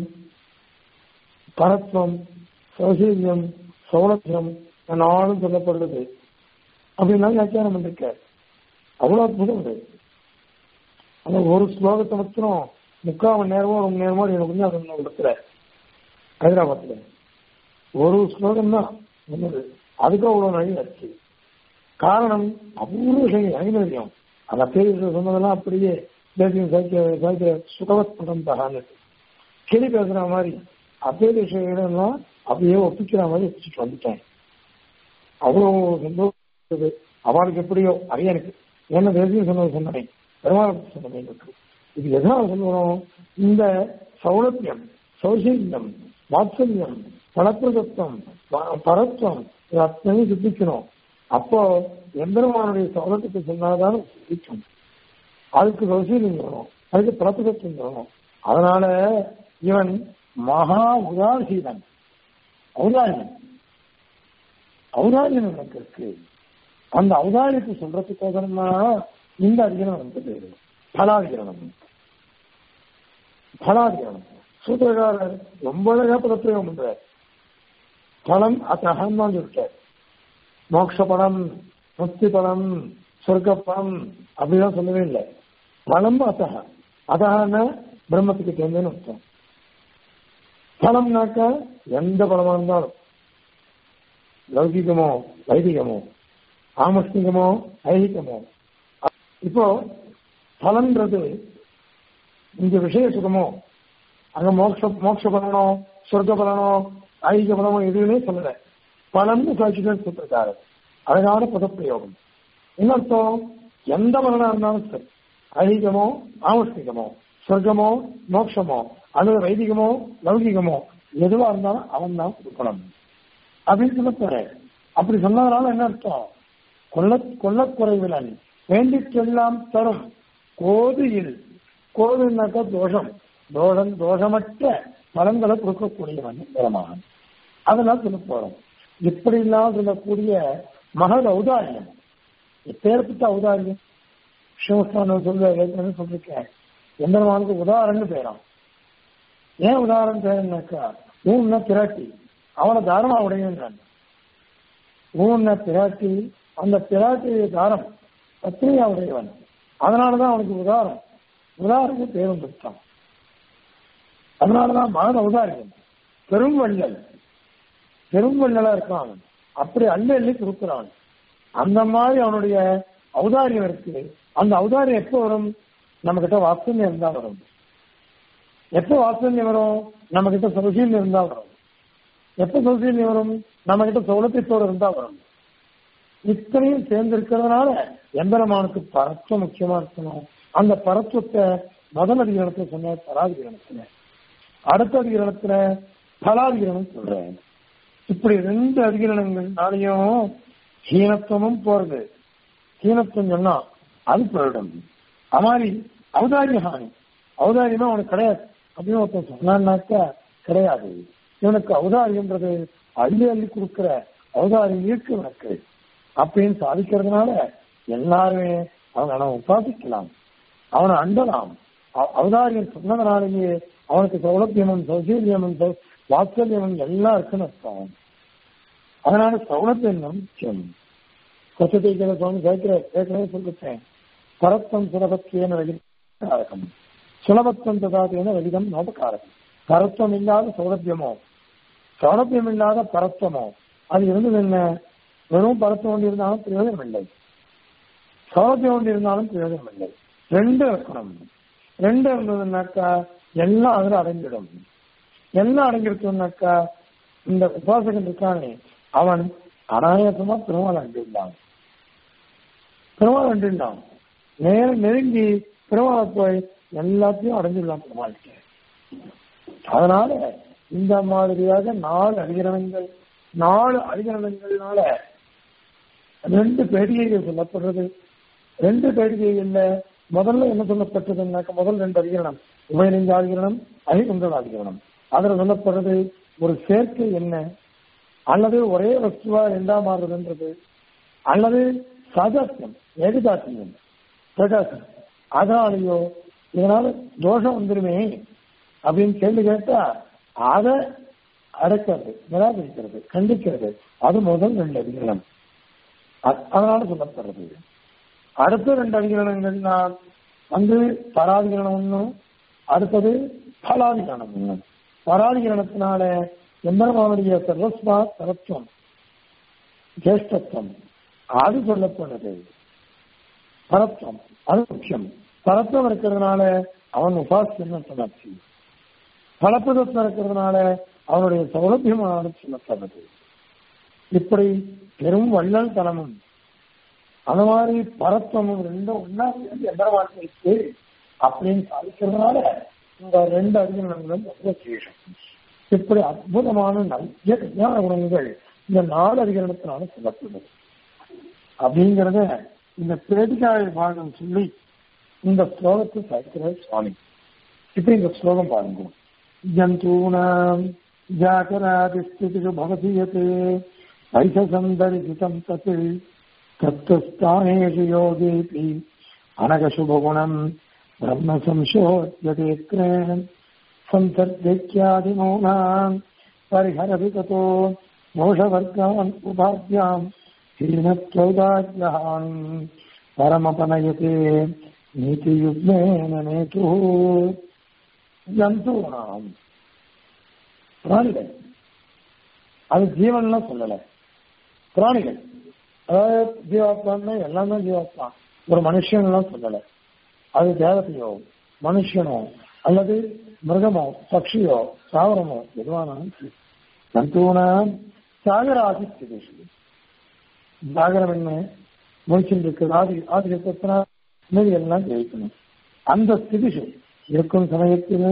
[SPEAKER 1] பரத்வம் சௌசீல்யம் சௌலபியம் நாளும் சொல்லப்படுறது அப்படின்லாம் வியாக்கியானம் பண்ணிருக்கார் அவ்வளவு அற்புதம் அது அந்த ஒரு ஸ்லோகத்தை மட்டும் முக்கால் மணி நேரமோ ஒரு மணி நேரமோ எனக்கு வந்து அது இடத்துல ஹைதராபாத்ல ஒரு ஸ்லோகம் தான் சொன்னது அதுக்கு அவ்வளவு நழி ஆச்சு காரணம் அபூர்வ விஷயம் ஐநூறியம் அந்த பேர் சொன்னதெல்லாம் அப்படியே தேசியம் சாய்க்க சாய்க்க சுகவத் படம் தகான்னு கிளி பேசுற மாதிரி அப்பே விஷயங்கள்லாம் அப்படியே ஒப்பிக்கிற மாதிரி வச்சுட்டு வந்துட்டேன் அவ்வளவு சந்தோஷம் இருந்தது. அவளுக்கு எப்படியோ அரியனுக்கு என்ன தேசியம் சொன்னது சொன்னேன் பெருமாள் சொன்னது எனக்கு இது எதனால சொல்லணும் இந்த சௌலபியம் சௌசீல்யம் வாத்சல்யம் பலப்பிரதத்துவம் ப- பரத்துவம் இது அத்தனையும் சித்திக்கணும் அப்போ எம்பெருமானுடைய சௌலத்துக்கு சொன்னாதான் சித்திக்கும் அதுக்கு சௌசீல்யம் வரும் அதுக்கு பலப்பிரதத்துவம் வரும் அதனால இவன் மகா உதாசீனன் ஔதாரியன் ஔதாரியம் எனக்கு இருக்கு அந்த ஔதாரியத்தை சொல்றதுக்கோசரம்னா இந்த அதிகரணம் வந்தது பலாதிகரணம் பலாதிகரணம் சூத்திரக்காரர் ரொம்ப அழகா பதப்பிரயோகம் பண்றார் பலம் அத்தகம் தான் சொல்லிட்டார் மோட்ச பலம் முக்தி பலம் சொர்க்க பலம் அப்படிலாம் சொல்லவே இல்லை பலம் அத்தக அத்தகன்னா பிரம்மத்துக்கு சேர்ந்தேன்னு அர்த்தம் பலம்னாக்க எந்த பலமா இருந்தாலும் லௌகிகமோ வைதிகமோ ஆமஸ்திகமோ ஐகிகமோ இப்போ பலன்றது இங்க விஷய சுகமோ அங்க மோட்ச மோட்ச பலனோ சொர்க்க பலனோ ஐகிக பலனோ எதுவுமே சொல்லல பலன்னு சாட்சிகள் சொல்லிருக்காரு அழகான பதப்பிரயோகம் என்ன அர்த்தம் எந்த பலனா இருந்தாலும் சரி ஐகிகமோ ஆமஸ்திகமோ சொர்க்கமோ மோட்சமோ அல்லது வைதிகமோ லௌகிகமோ எதுவா இருந்தாலும் அவன் தான் கொடுக்கணும் அப்படின்னு சொல்ல போறேன் அப்படி சொன்னதுனால என்ன அர்த்தம் கொல்ல கொல்லக்குறைவிலன் வேண்டிக்கெல்லாம் தரும் கோதியில் கோதுனாக்கா தோஷம் தோஷம் தோஷமற்ற பலன்களை கொடுக்கக்கூடியவன் பெருமான் அதெல்லாம் சொல்ல போறோம் இப்படி எல்லாம் சொல்லக்கூடிய மகத் ஔதாரியம் எப்பேற்பட்ட ஔதாரியம் சிவஸ்தானம் சொல்ல ஏற்கனவே சொல்லிருக்கேன் எம்பெருமானுக்கு உதாரணம்னு பேரான் ஏன் உதாரணம் பேருனாக்கா ஊன்னா பிராட்டி அவனை தாரமா உடையன்றான் ஊன்ன பிராட்டி அந்த பிராட்டிய தாரம் பத்னியா உடையவன் அதனாலதான் அவனுக்கு உதாரணம் உதாரணம் பேரும் பெற்றான் அதனாலதான் மகன் உதாரணம் பெரும் வள்ளல் பெரும் வள்ளலா இருக்கான் அவன் அப்படி அள்ளி அள்ளி கொடுக்கிறான் அந்த மாதிரி அவனுடைய ஔதாரியம் இருக்கு அந்த ஔதாரியம் எப்போ வரும் நம்ம கிட்ட வாத்சல்யம் இருந்தா வரும் எப்போ வாத்சல்யம் வரும் நம்ம கிட்ட சௌசீல்யம் இருந்தா வரும் எப்ப சௌசீல்யம் வரும் நம்ம கிட்ட சௌலத்தியத்தோடு இருந்தா வரும் இத்தனையும் சேர்ந்து இருக்கிறதுனால எம்பெருமானுக்கு பரத்துவம் முக்கியமா இருக்கணும் அந்த பரத்துவத்தை முதல் அதிகரணத்துல சொன்ன பராதிகரணத்துல அடுத்த அதிகரணத்துல பலாதிகரணம் சொல்றேன் இப்படி ரெண்டு அதிகரணங்கள்னாலையும் ஹீனத்துவமும் போறது ஹீனத்துவம் சொன்னா அது போயிடும் அது மாதிரி ஔதாரிய ஹானி ஔதாரியமா அவனுக்கு கிடையாது அப்படின்னு ஒருத்தன் சொன்னான்னாக்கா கிடையாது இவனுக்கு ஔதாரியன்றது அள்ளி அள்ளி கொடுக்கிற ஔதாரியம் இருக்கு இவனுக்கு அப்படின்னு சாதிக்கிறதுனால எல்லாருமே அவங்க அவனை உபாசிக்கலாம் அவனை அண்டலாம் அவதாரியம் சொன்னதுனாலேயே அவனுக்கு சௌலபியமும் சௌசீல்யமும் வாத்சல்யமும் எல்லாம் இருக்குன்னு அர்த்தம் அதனால சௌலபியம் முக்கியம் கொச்சத்தைக்கிற சுவாமி கேட்கிற ஏற்கனவே சொல்லிட்டேன் பரத்தம் சுலபத்தியன வெளிகாரகம் சுலபத்துவம் ததாதேன வெளிதம் நோபகாரகம் பரத்துவம் இல்லாத சௌலபியமோ சௌலபியம் இல்லாத பரத்துவமோ அது இருந்தது என்ன வெறும் பரத்துவம் கொண்டு இருந்தாலும் பிரயோஜனம் இல்லை சௌலபியம் கொண்டு இருந்தாலும் பிரயோஜனம் இல்லை ரெண்டு இருக்கணும் ரெண்டு இருந்ததுன்னாக்கா எல்லாம் அதுல அடங்கிடும் எல்லாம் அடங்கிருக்குனாக்கா இந்த உபாசகன் இருக்கானே அவன் அனாயசமா பெருமாள் அண்டிருந்தான் பெருமாள் அண்டிருந்தான் நேரம் நெருங்கி பெருமாளை போய் எல்லாத்தையும் அடைஞ்சிடலாம் பெருமாளுக்கு அதனால இந்த மாதிரியாக நாலு அதிகரணங்கள் நாலு அதிகரணங்கள்னால ரெண்டு பேடிகைகள் சொல்லப்படுறது ரெண்டு பேடிகைகள்ல முதல்ல என்ன சொல்லப்பட்டதுன்னாக்க முதல் ரெண்டு அதிகரணம் உபயலிங்க அதிகரணம் அகிகுண்டல் அதிகரணம் அதுல சொல்லப்படுறது ஒரு சேர்க்கை என்ன அல்லது ஒரே வஸ்துவா ரெண்டாம் மாறுறதுன்றது அல்லது சாதாத்தியம் ஏகதாத்தியம் பிரகாசம் அதனாலேயோ இதனால தோஷம் வந்துருமே அப்படின்னு கேள்வி கேட்டா அதை அடக்கிறது நிராகரிக்கிறது கண்டிக்கிறது அது முதல் ரெண்டு அதிகரணம் அதனால சொல்லப்படுறது அடுத்த ரெண்டு அதிகரணங்கள் நான் வந்து பராதிகரணம் ஒன்றும் அடுத்தது பலாதிகரணம் ஒன்று பராதிகரணத்தினால எம்பெருமானுடைய சர்வஸ்வா தரத்துவம் ஜேஷ்டத்துவம் அது சொல்லப்படுறது பரத்துவம் அது முக்கியம் பரத்துவம் இருக்கிறதுனால அவன் உபாசியம் சொன்னாச்சு பலப்பதத்தில் இருக்கிறதுனால அவனுடைய சௌலபியமான சொல்லப்படுறது இப்படி பெரும் வள்ளல் தனமும் அந்த மாதிரி பரத்துவமும் ரெண்டும் ஒன்னா எம்பெருமான் இருக்கு அப்படின்னு சாதிக்கிறதுனால இந்த ரெண்டு அறிஞர்களும் ரொம்ப விசேஷம் இப்படி அற்புதமான நிறைய ஞான குணங்கள் இந்த நாலு அதிகரணத்தினால சொல்லப்படுது அப்படிங்கிறத இந்த பேடிகாய பாகம் சொல்லி இந்த ஸ்லோகத்தை சாய்க்கிற சுவாமி இப்ப இந்த ஸ்லோகம் பாருங்க ஜந்தூனாம் ஜாகராதிஸ்திதிஷு பவதி யதே வைசசந்தரிசிதம் தத் தத்துஸ்தானேஷு யோகேபி அனகசுபகுணம் பிரம்ம சம்சோத்யதே கிரேணம் சந்தர்க்கியாதிமௌனாம் परिहरति ततो मोषवर्गान् उपाभ्याम् हीनत्वौदार्यान् परमपनयते नीतियुग्मेन नेतुः ஜந்தூனாம் பிராணிகள் அது ஜீவன்லாம் சொல்லல பிராணிகள் அதாவது ஜீவாத்மான்னா எல்லாம் தான் ஜீவாத்மா ஒரு மனுஷன்லாம் சொல்லல அது தேவதையோ மனுஷனோ அல்லது மிருகமோ பட்சியோ தாவரமோ எதுவானாலும் சரி ஜந்தூனாம் சாகராதி ஸ்திதிஷு ஜாகரம் என்ன முடிச்சுட்டு இருக்கு ஆதி ஆதி கற்பனா மீதி எல்லாம் ஜெயிக்கணும் அந்த ஸ்திதிஷு இருக்கும் சமயத்தில்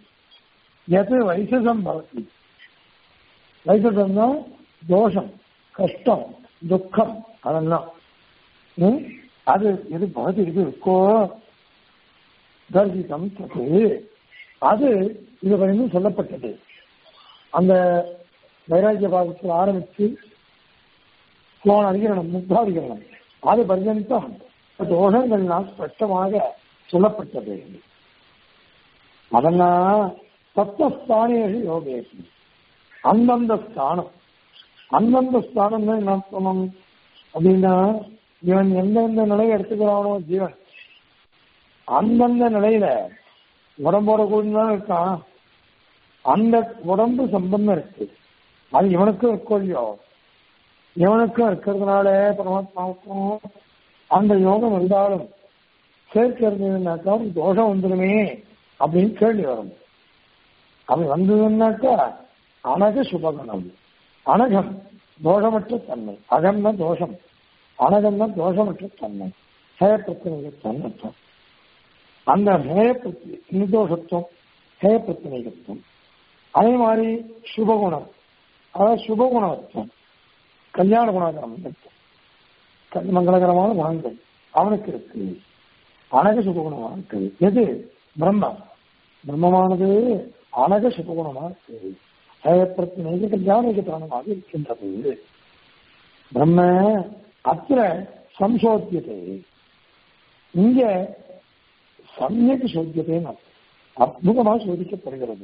[SPEAKER 1] எது வைசசம் பவதி வைசசம்னா தோஷம் கஷ்டம் துக்கம் அதெல்லாம் ம்? அது எது பகதி இது இருக்கோ தர்சிதம் தது அது இது வரைக்கும் சொல்லப்பட்டது அந்த வைராக்கிய பாகத்தில் ஆரம்பித்து போன அதிகரணம் முக்தாதிகரணம் அது பர்யந்தம் தோஷங்கள்லாம் ஸ்பஷ்டமாக சொல்லப்பட்டது அதெல்லாம் தத்துவஸ்தானேஷு யோகேஷு அந்தந்த ஸ்தானம் அந்தந்த ஸ்தானம் தான் என்ன அர்த்தம் அப்படின்னா இவன் எந்தெந்த நிலையை எடுத்துக்கிறானோ ஜீவன் அந்தந்த நிலையில உடம்போட கூடிதான் இருக்கான் அந்த உடம்பு சம்பந்தம் இருக்கு அது இவனுக்கும் இருக்கோ இல்லையோ இவனுக்கும் இருக்கிறதுனால பரமாத்மாவுக்கும் அந்த யோகம் இருந்தாலும் சேர்க்கை இருந்ததுன்னாக்கா ஒரு தோஷம் வந்துடுமே அப்படின்னு கேள்வி வரும் அது வந்ததுன்னாக்கா அனக சுபகணம் அனகம் தோஷமற்ற தன்மை அகம்னா தோஷம் அனகம்னா தோஷமற்ற தன்மை ஹேய பிரச்சனைகள் தன்மைத்தான் அந்த ஹேய பிரச்சனை நிர்தோஷத்துவம் ஹேய பிரச்சனைகத்துவம் அதே மாதிரி சுபகுணம் அதாவது சுபகுணத்துவம் கல்யாண குணாகரம் கல்- மங்களகரமான குணங்கள் அவனுக்கு இருக்கு அனக சுபகுணமா இருக்கு எது பிரம்மம் பிரம்மமானது அனக சுபகுணமா இருக்கு ஹேயப்பிரத்தினை கல்யாணிக பிராணமாக இருக்கின்றது பிரம்ம அத்திர சம்சோத்தியத்தை இங்க சமயக்கு சோத்தியத்தை அற்புதமாக சோதிக்கப்படுகிறது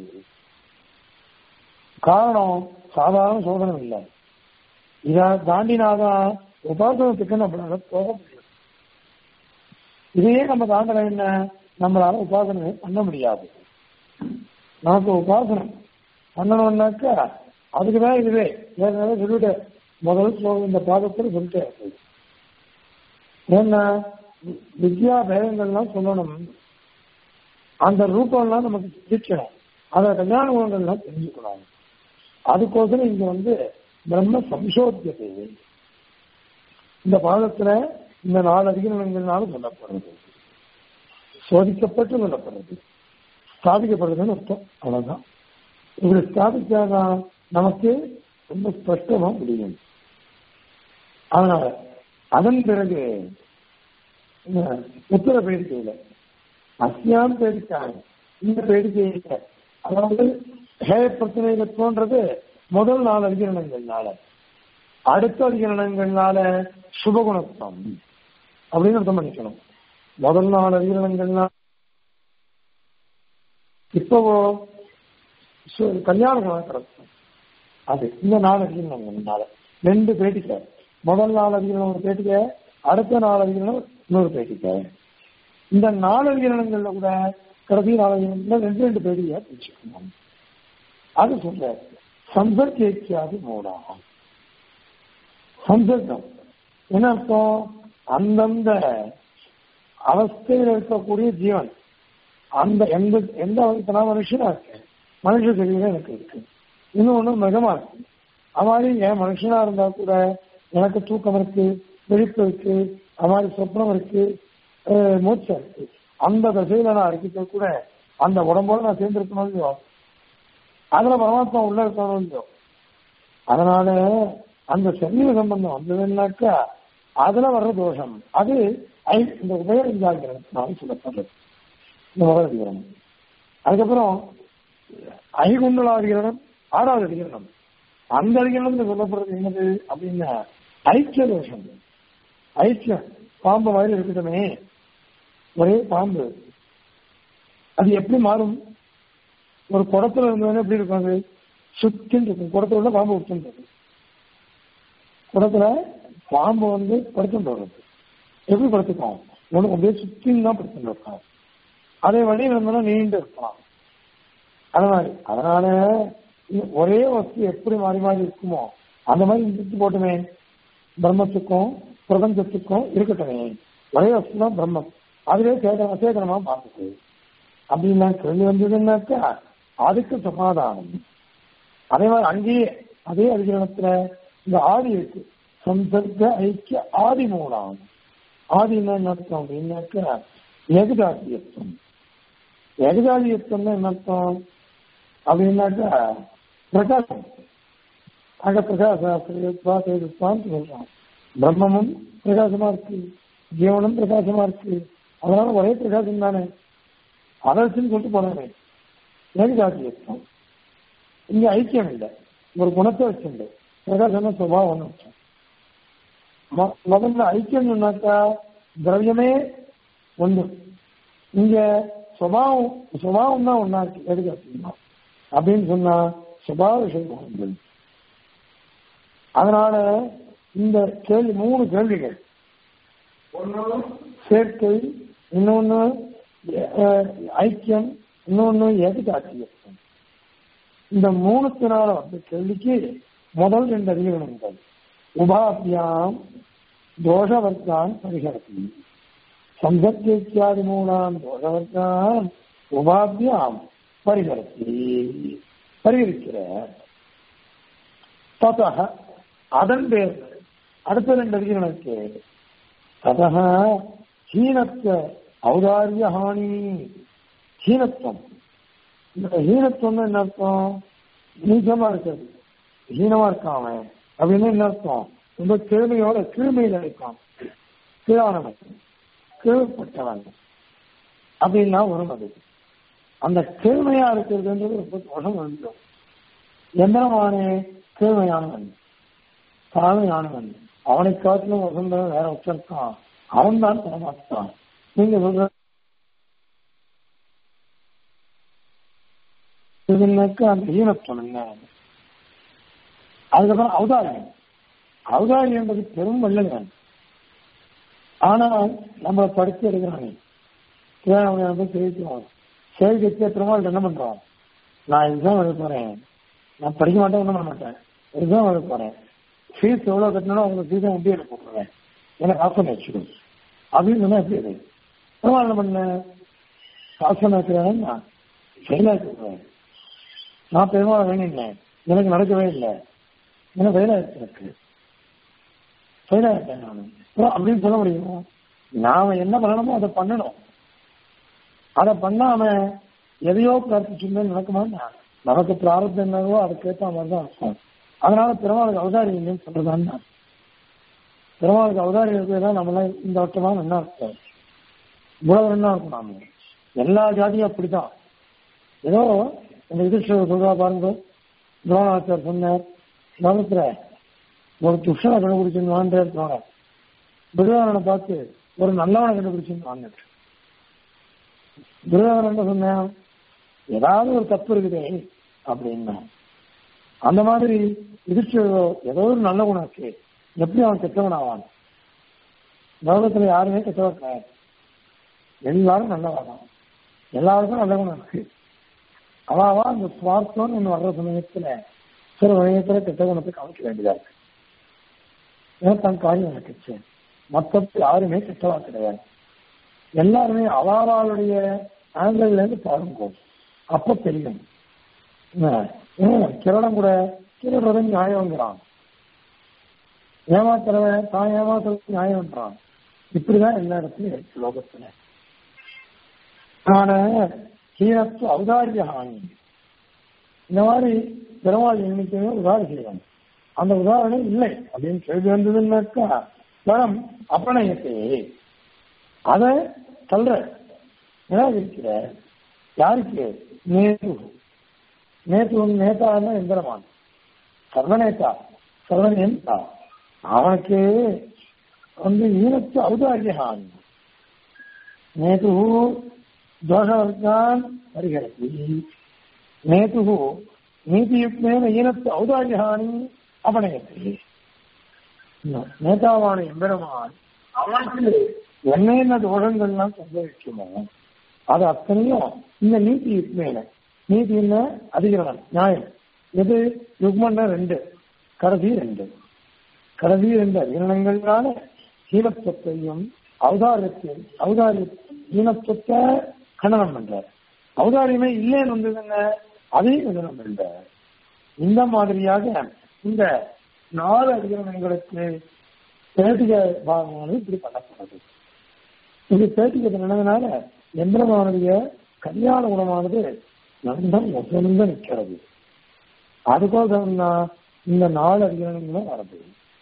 [SPEAKER 1] காரணம் சாதாரண சோதனம் இல்லை இதை தாண்டினாதான் உபாசனத்துக்கு நம்மளால போக முடியும் இதையே நம்ம தாண்டல என்ன நம்மளால உபாசனை பண்ண முடியாது நமக்கு உபாசனம் பண்ணணும்னாக்கா அதுக்குதான் இதுவே ஏற்கனவே சொல்லிட்டு முதல் ஸ்லோகம் இந்த பாதத்தில் சொல்லிட்டே இருக்கு ஏன்னா வித்யா பேதங்கள்லாம் சொல்லணும் அந்த ரூபம்லாம் நமக்கு சிந்திக்கணும் அந்த கல்யாண குணங்கள்லாம் தெரிஞ்சுக்கணும் அதுக்கோசரம் இங்க வந்து பிரம்ம சம்சோத்தியத்தை இந்த பாதத்துல இந்த நாலு அதிகரணங்கள்னாலும் சொல்லப்படுறது சோதிக்கப்பட்டு சொல்லப்படுறது ஸ்தாபிக்கப்படுறதுன்னு அர்த்தம் அவ்வளவுதான் இப்படி ஸ்தாபிச்சாதான் நமக்கு ரொம்ப ஸ்பஷ்டமா முடியும் அதனால அதன் பிறகு இந்த உத்தர பேடிக்கையில அஸ்யாம் பேடிக்காங்க இந்த பேடிக்கையில அதாவது ஹே பிரச்சனைகத்துவன்றது முதல் நாலு அதிகரணங்கள்னால அடுத்த அதிகரணங்கள்னால சுபகுணத்துவம் அப்படின்னு அர்த்தம் பண்ணிக்கணும் முதல் நாலு அதிகரணங்கள்னால இப்பவோ சு- கல்யாண குணத்திரம் அது இந்த நாலு அதிகரணங்கள்னால ரெண்டு பேட்டிக்க முதல் நாலு அதிகரணம் ஒரு பேட்டிக்க அடுத்த நாலு அதிகரணம் இன்னொரு பேட்டிக்க இந்த நாலு அதிகரணங்கள்ல கூட கடைசி நாலு அதிகரணங்கள்ல ரெண்டு ரெண்டு பேட்டியா பிரிச்சுக்கணும் அது சொல்ற சம்பர்க்கேக்கியாது மூடாகும் சம்சர்க்கம் என்ன அர்த்தம் அந்தந்த அவஸ்தையில் இருக்கக்கூடிய ஜீவன் அந்த எந்த எந்த இப்ப நான் மனுஷனா இருக்கேன் மனுஷ சரீரம் எனக்கு இருக்கு இன்னொன்னு மிகமா இருக்கு அது மாதிரி என் மனுஷனா இருந்தா கூட எனக்கு தூக்கம் இருக்கு விழிப்பு இருக்கு அது மாதிரி சொப்னம் இருக்கு அஹ் மூச்சம் இருக்கு அந்த தசையில நான் இருக்கிட்ட கூட அந்த உடம்போட நான் சேர்ந்திருக்கணும் இல்லையோ அதுல பரமாத்மா உள்ள இருக்கணும் இல்லையோ அதனால அந்த சரீர சம்பந்தம் வந்ததுன்னாக்கா அதுல வர்ற தோஷம் அது ஐ- இந்த உபயோகிக்கிறதுனால சொல்லப்படுறது இந்த முதல் அதிகரணம் அதுக்கப்புறம் ஐகுண்டல அதிகரணம் ஆறாவது அதிகரணம் அந்த அதிகரணத்துல சொல்லப்படுறது என்னது அப்படின்னா ஐக்கிய தோஷம் ஐக்கியம் பாம்பு மாதிரி இருக்கட்டுமே ஒரே பாம்பு அது எப்படி மாறும் ஒரு குடத்துல இருந்தவொடனே எப்படி இருக்கும் அது சுத்தின்னு இருக்கும் குடத்துல உள்ள பாம்பு விட்டுன்றது குடத்துல பாம்பு வந்து படுத்துட்டு வருது எப்படி படுத்துக்கும் ஒண்ணு அப்படியே சுத்தின்னு தான் படுத்துட்டு இருக்கான் அதே வழியில் இருந்தோம்னா நீண்டு இருக்கலாம் அது மாதிரி அதனால இ- ஒரே வஸ்து எப்படி மாறி மாறி இருக்குமோ அந்த மாதிரி இழுத்து போட்டுமே பிரம்மத்துக்கும் பிரபஞ்சத்துக்கும் இருக்கட்டுமே ஒரே வஸ்து தான் பிரம்மம் அதுவே சேதன சேதனமா பார்த்துக்கு அப்படின்னா கேள்வி வந்ததுன்னாக்கா அதுக்கு சமாதானம் அதே மாதிரி அங்கேயே அதே அதிகரணத்துல இந்த ஆதி இருக்கு சம்சர்க்க ஐக்கிய ஆதி மூலம் ஆதி என்ன அர்த்தம் அப்படின்னாக்கா ஏகதாசியத்துவம் ஏகதாசியத்துவம்னா என்ன அர்த்தம் அப்படின்னாக்கா பிரகாசம் அங்க பிரகாசாஸ்திரத்வா தேஜஸ்வான்னு சொல்றான் பிரம்மமும் பிரகாசமா இருக்கு ஜீவனும் பிரகாசமா இருக்கு அதனால ஒரே பிரகாசம் தானே அதர்ச்சின்னு சொல்லிட்டு போனவே ஏகஜாத்தியத்துவம் இங்க ஐக்கியம் இல்லை ஒரு குணத்தை வச்சுண்டு பிரகாசம் சுபாவம் ஒன்று வச்சோம் மொ- முதல்ல ஐக்கியம் சொன்னாக்கா திரவியமே ஒன்று இங்க சுபாவம் சுபாவம் தான் ஒன்னா இருக்கு எதுக்கு அப்படின்னு சொன்னா சுபாவ விஷயம் ஒன்று அதனால இந்த கேள்வி மூணு கேள்விகள் ஒன்று சேர்க்கை இன்னொன்னு அஹ், ஐக்கியம் இன்னொன்னு ஏகதாட்சியம் இந்த மூணுத்தினால வந்த கேள்விக்கு முதல் ரெண்டு அதிகரணங்கள் உபாபியாம் தோஷவர்க்கான் பரிகரத்தி சம்சத்தியாதி மூலாம் தோஷவர்க்கான் உபாபியாம் பரிகரத்தி பரிகரிக்கிறார் ததக அதன் பேர் அடுத்த ரெண்டு அதிகரணக்கு ததக ஹீனத்துவ ஔதாரிய ஹானி ஹீனத்துவம் இந்த ஹீனத்துவம் என்ன அர்த்தம் நீச்சமா இருக்கிறது ஹீனமா இருக்கான் அவன் அப்படின்னு என்ன அர்த்தம் ரொம்ப கீழ்மையோட கீழ்மையில இருக்கான் கீழானவன் கீழ்பட்டவன் அப்படின்னா வரும் அது அந்த கீழ்மையா இருக்கிறதுன்றது ரொம்ப தோஷம் வந்துடும் எந்திரமானே கீழ்மையானவன் தாழ்மையானவன் அவனை காட்டிலும் வசந்தவன் வேற வச்சிருக்கான் அவன் தான் பரமாத்தான் நீங்க சொல்ற இதுனாக்கா அந்த ஈனத்துவம் என்ன அதுக்கப்புறம் அவதாரியம் அவதாரியம் என்பது பெரும் வல்லவன் ஆனால் நம்மளை படிச்சு எடுக்கிறானே அவனை போய் சேவிக்கிறோம் சேவிக்க பெருமாள் என்ன பண்றான் நான் எக்ஸாம் எழுத போறேன் நான் படிக்க மாட்டேன் ஒன்றும் பண்ண மாட்டேன் எக்ஸாம் எழுத போறேன் ஃபீஸ் எவ்வளவு கட்டணும் அவங்க ஃபீஸை எப்படி எனக்கு போட்டுருவேன் எனக்கு ஆப்ஷன் வச்சுக்கோ அப்படின்னு சொன்னா எப்படி அது பெருமாள் என்ன பண்ண ஆப்ஷன் வைக்கிறேன் நான் ஃபெயில் ஆக்கிடுவேன் நான் பெருமாள் வேணினேன் எனக்கு நடக்கவே இல்லை எனக்கு ஃபெயில் ஆயிடுச்சு எனக்கு ஃபெயில் ஆயிட்டேன் நான் அப்புறம் அப்படின்னு சொல்ல முடியும் நாம என்ன பண்ணணுமோ அதை பண்ணணும் அதை பண்ணாம எதையோ பிரார்த்திச்சுமே நடக்குமா நமக்கு பிராரத்தம் என்னவோ அதுக்கேற்ற மாதிரி தான் இருக்கும் அதனால பெருமாளுக்கு அவதாரி இல்லைன்னு சொல்றதான் நான் பெருமாளுக்கு அவதாரி இருக்கிறதா நம்மளாம் இந்த வருஷமா நல்லா இருக்கும் இவ்வளவு நல்லா இருக்கும் நாம எல்லா ஜாதியும் அப்படிதான் ஏதோ இந்த யுதிஷ்டர் சொல்றா பாருங்க துரோணாச்சார் சொன்னார் லோகத்துல ஒரு துஷனை கண்டுபிடிச்சுன்னு வாழ்ந்தார் துரோணர் துரியோதனனை பார்த்து ஒரு நல்லவனை கண்டுபிடிச்சுன்னு வாழ்ந்தார் துரியோதனன் என்ன சொன்னான் ஏதாவது ஒரு தப்பு இருக்குதே அப்படின்னா அந்த மாதிரி யுதிஷ்டரோ ஏதோ ஒரு நல்ல குணம் இருக்கு எப்படி அவன் கெட்டவன் ஆவான் லோகத்துல யாருமே கெட்டவன் கிடையாது எல்லாரும் நல்லவன் எல்லாருக்கும் நல்ல குணம் இருக்கு அவாவா அந்த சுவார்த்தம்னு ஒண்ணு வர்ற சமயத்துல சில வழியத்துல கெட்ட குணத்தை காமிக்க வேண்டியதா இருக்கு ஏன்னா தன் காரியம் நடக்குச்சு மொத்தத்தில் யாருமே கெட்டவா கிடையாது எல்லாருமே அவாவாளுடைய ஆங்கிள் இருந்து பாருங்க அப்ப தெரியும் என்ன, ஏன் கிரடம் கூட கிரடம் நியாயங்கிறான் ஏமாத்துறவன் தான் ஏமாத்துறது நியாயம்ன்றான் இப்படிதான் எல்லா இடத்துலயும் இருக்கு லோகத்துல ஆன ஹீனத்து அவதாரிய ஹானி இந்த மாதிரி பெருமாள் எண்ணிக்கையே உதாரணம் செய்வாங்க அந்த உதாரணம் இல்லை அப்படின்னு கேள்வி வந்ததுன்னாக்கா பரம் அப்பணயத்தை அதை சொல்ற நிராகரிக்கிற யாருக்கு நேரு நேத்து நேதான்னா எந்திரமான் சர்வநேதா சர்வநேதா அவனுக்கு வந்து ஈனத்து ஔதாரியஹான் நேது தோஷவர்கான் பரிகரத்தி நேது நீதியுக்தேன ஈனத்து ஔதாரியஹானி அபனயத்தி நேதாவான எம்பெருமான் அவனுக்கு என்னென்ன தோஷங்கள்லாம் சம்பவிக்குமோ அது அத்தனையும் இந்த நீதி யுக்மேன நீதி என்ன அதிகரணம் நியாயம் எது யுக்மன்னா ரெண்டு கடைசி ரெண்டு கடைசி ரெண்டு அதிகரணங்களான ஹீனத்துவத்தையும் அவதாரத்தையும் அவதாரிய ஹீனத்துவத்தை கண்டனம் பண்றார் அவதாரியமே இல்லைன்னு வந்ததுங்க அதையும் கண்டனம் பண்றார் இந்த மாதிரியாக இந்த நாலு அதிகரணங்களுக்கு பேட்டிக பாகமானது இப்படி பண்ணப்படுறது இது பேட்டிகை நடந்ததுனால எந்திரமானுடைய கல்யாண குணமானது நந்தம் ஒசந்த நிற்கிறது அதுக்கோசரம் தான் இந்த நாலு அதிகாரங்களும் வரது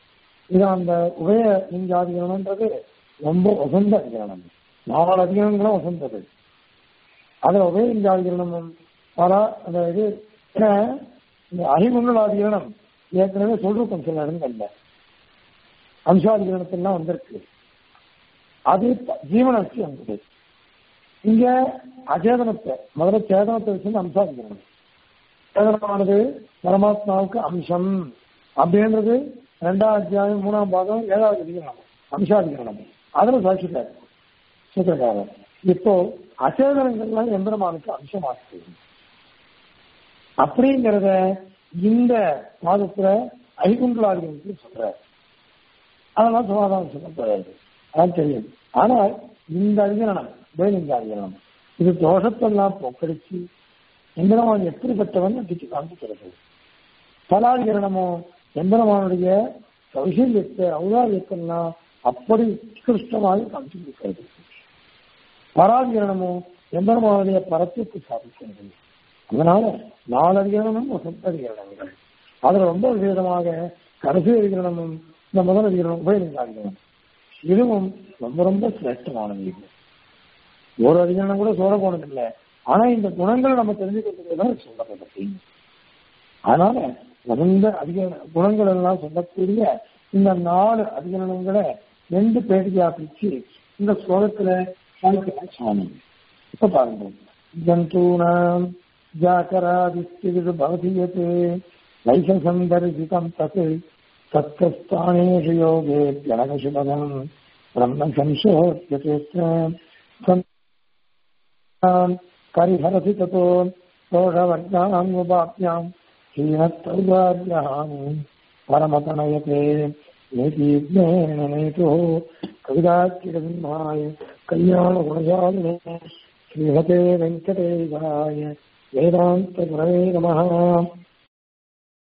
[SPEAKER 1] இது அந்த உபய லிங்காதிகரணம்ன்றது ரொம்ப உசந்த அதிகரணம் நாலு அதிகரணங்களும் உசந்தது அதுல உபய லிங்காதிகரணமும் பல அந்த இது ஏன்னா, இந்த அரிமங்களாதிகரணம் ஏற்கனவே சொல்லிருக்கோம் சில இடங்கள்ல அம்சாதிகரணத்திலாம் வந்திருக்கு அது ஜீவனத்து வந்தது இங்க அச்சேதனத்தை முதல்ல சேதனத்தை வச்சு அம்சாதிகரணம் சேதனமானது பரமாத்மாவுக்கு அம்சம் அப்படின்றது ரெண்டாம் அத்தியாயம் மூணாம் பாகம் ஏழாவது அதிகரணம் அம்சாதிகரணம் அதுல சாட்சிட்டார் சூத்திரக்காரர் இப்போ அச்சேதனங்கள்லாம் எந்திரமானுக்கு அம்சமாக்கு அப்படிங்கிறத இந்த மாதத்துல ஐகுண்டலாதிகளுக்கு சொல்றார் அதெல்லாம் சமாதானம் சொல்ல போறாரு அதான் தெரியும் ஆனால் இந்த அதிகரணம் வேலிங்க அதிகரணம் இது தோஷத்தெல்லாம் போக்கடிச்சு எந்திரமான் எப்படிப்பட்டவன் அடிச்சு காண்பிக்கிறது பலாதிகரணமோ எந்திரமானுடைய சௌசல்யத்தை ஔதாரியத்தெல்லாம் அப்படி உத்கிருஷ்டமாக காமிச்சு கொடுக்கிறது பராதிகரணமோ எம்பெருமானுடைய பரத்துக்கு சாதிக்கிறது அதனால நாலு அதிகரணமும் சொந்த அதிகரணங்கள் அதுல ரொம்ப விசேஷமாக கடைசி அதிகரணமும் இந்த முதல் அதிகரணம் உபயலிங்க அதிகரணம் இதுவும் ரொம்ப ரொம்ப சிரேஷ்டமானது இது ஒரு அதிகரணம் கூட சொல்ல போனது இல்லை ஆனா இந்த குணங்களை நம்ம தெரிஞ்சுக்கிறதுக்கு தான் சொல்லப்பட்டது அதனால மிகுந்த அதிக குணங்கள் எல்லாம் சொல்லக்கூடிய இந்த நாலு அதிகரணங்களை ரெண்டு பேட்டியா பிரிச்சு இந்த ஸ்லோகத்துல சாய்க்கிறார் சுவாமி இப்ப பாருங்க ஜந்தூனாம் ஜாகராதித்யது பவதி யத் லைசன்சம் தரிசிதம் தத் தத்தஸ்தானேஷு யோகே ஜனகசுபகம் பிரம்ம சம்சோத்யதே கரிஹரசி தத்தோ தோஷவர்ணாங்குபாப்யாம் हीनत्तौदार्यहानि परमतनयते नेतीज्ञेन नेतुः कविदाच्यसिंहाय कल्याणगुणशालिने श्रीमते वेङ्कटेशाय वेदान्तगुरवे नमः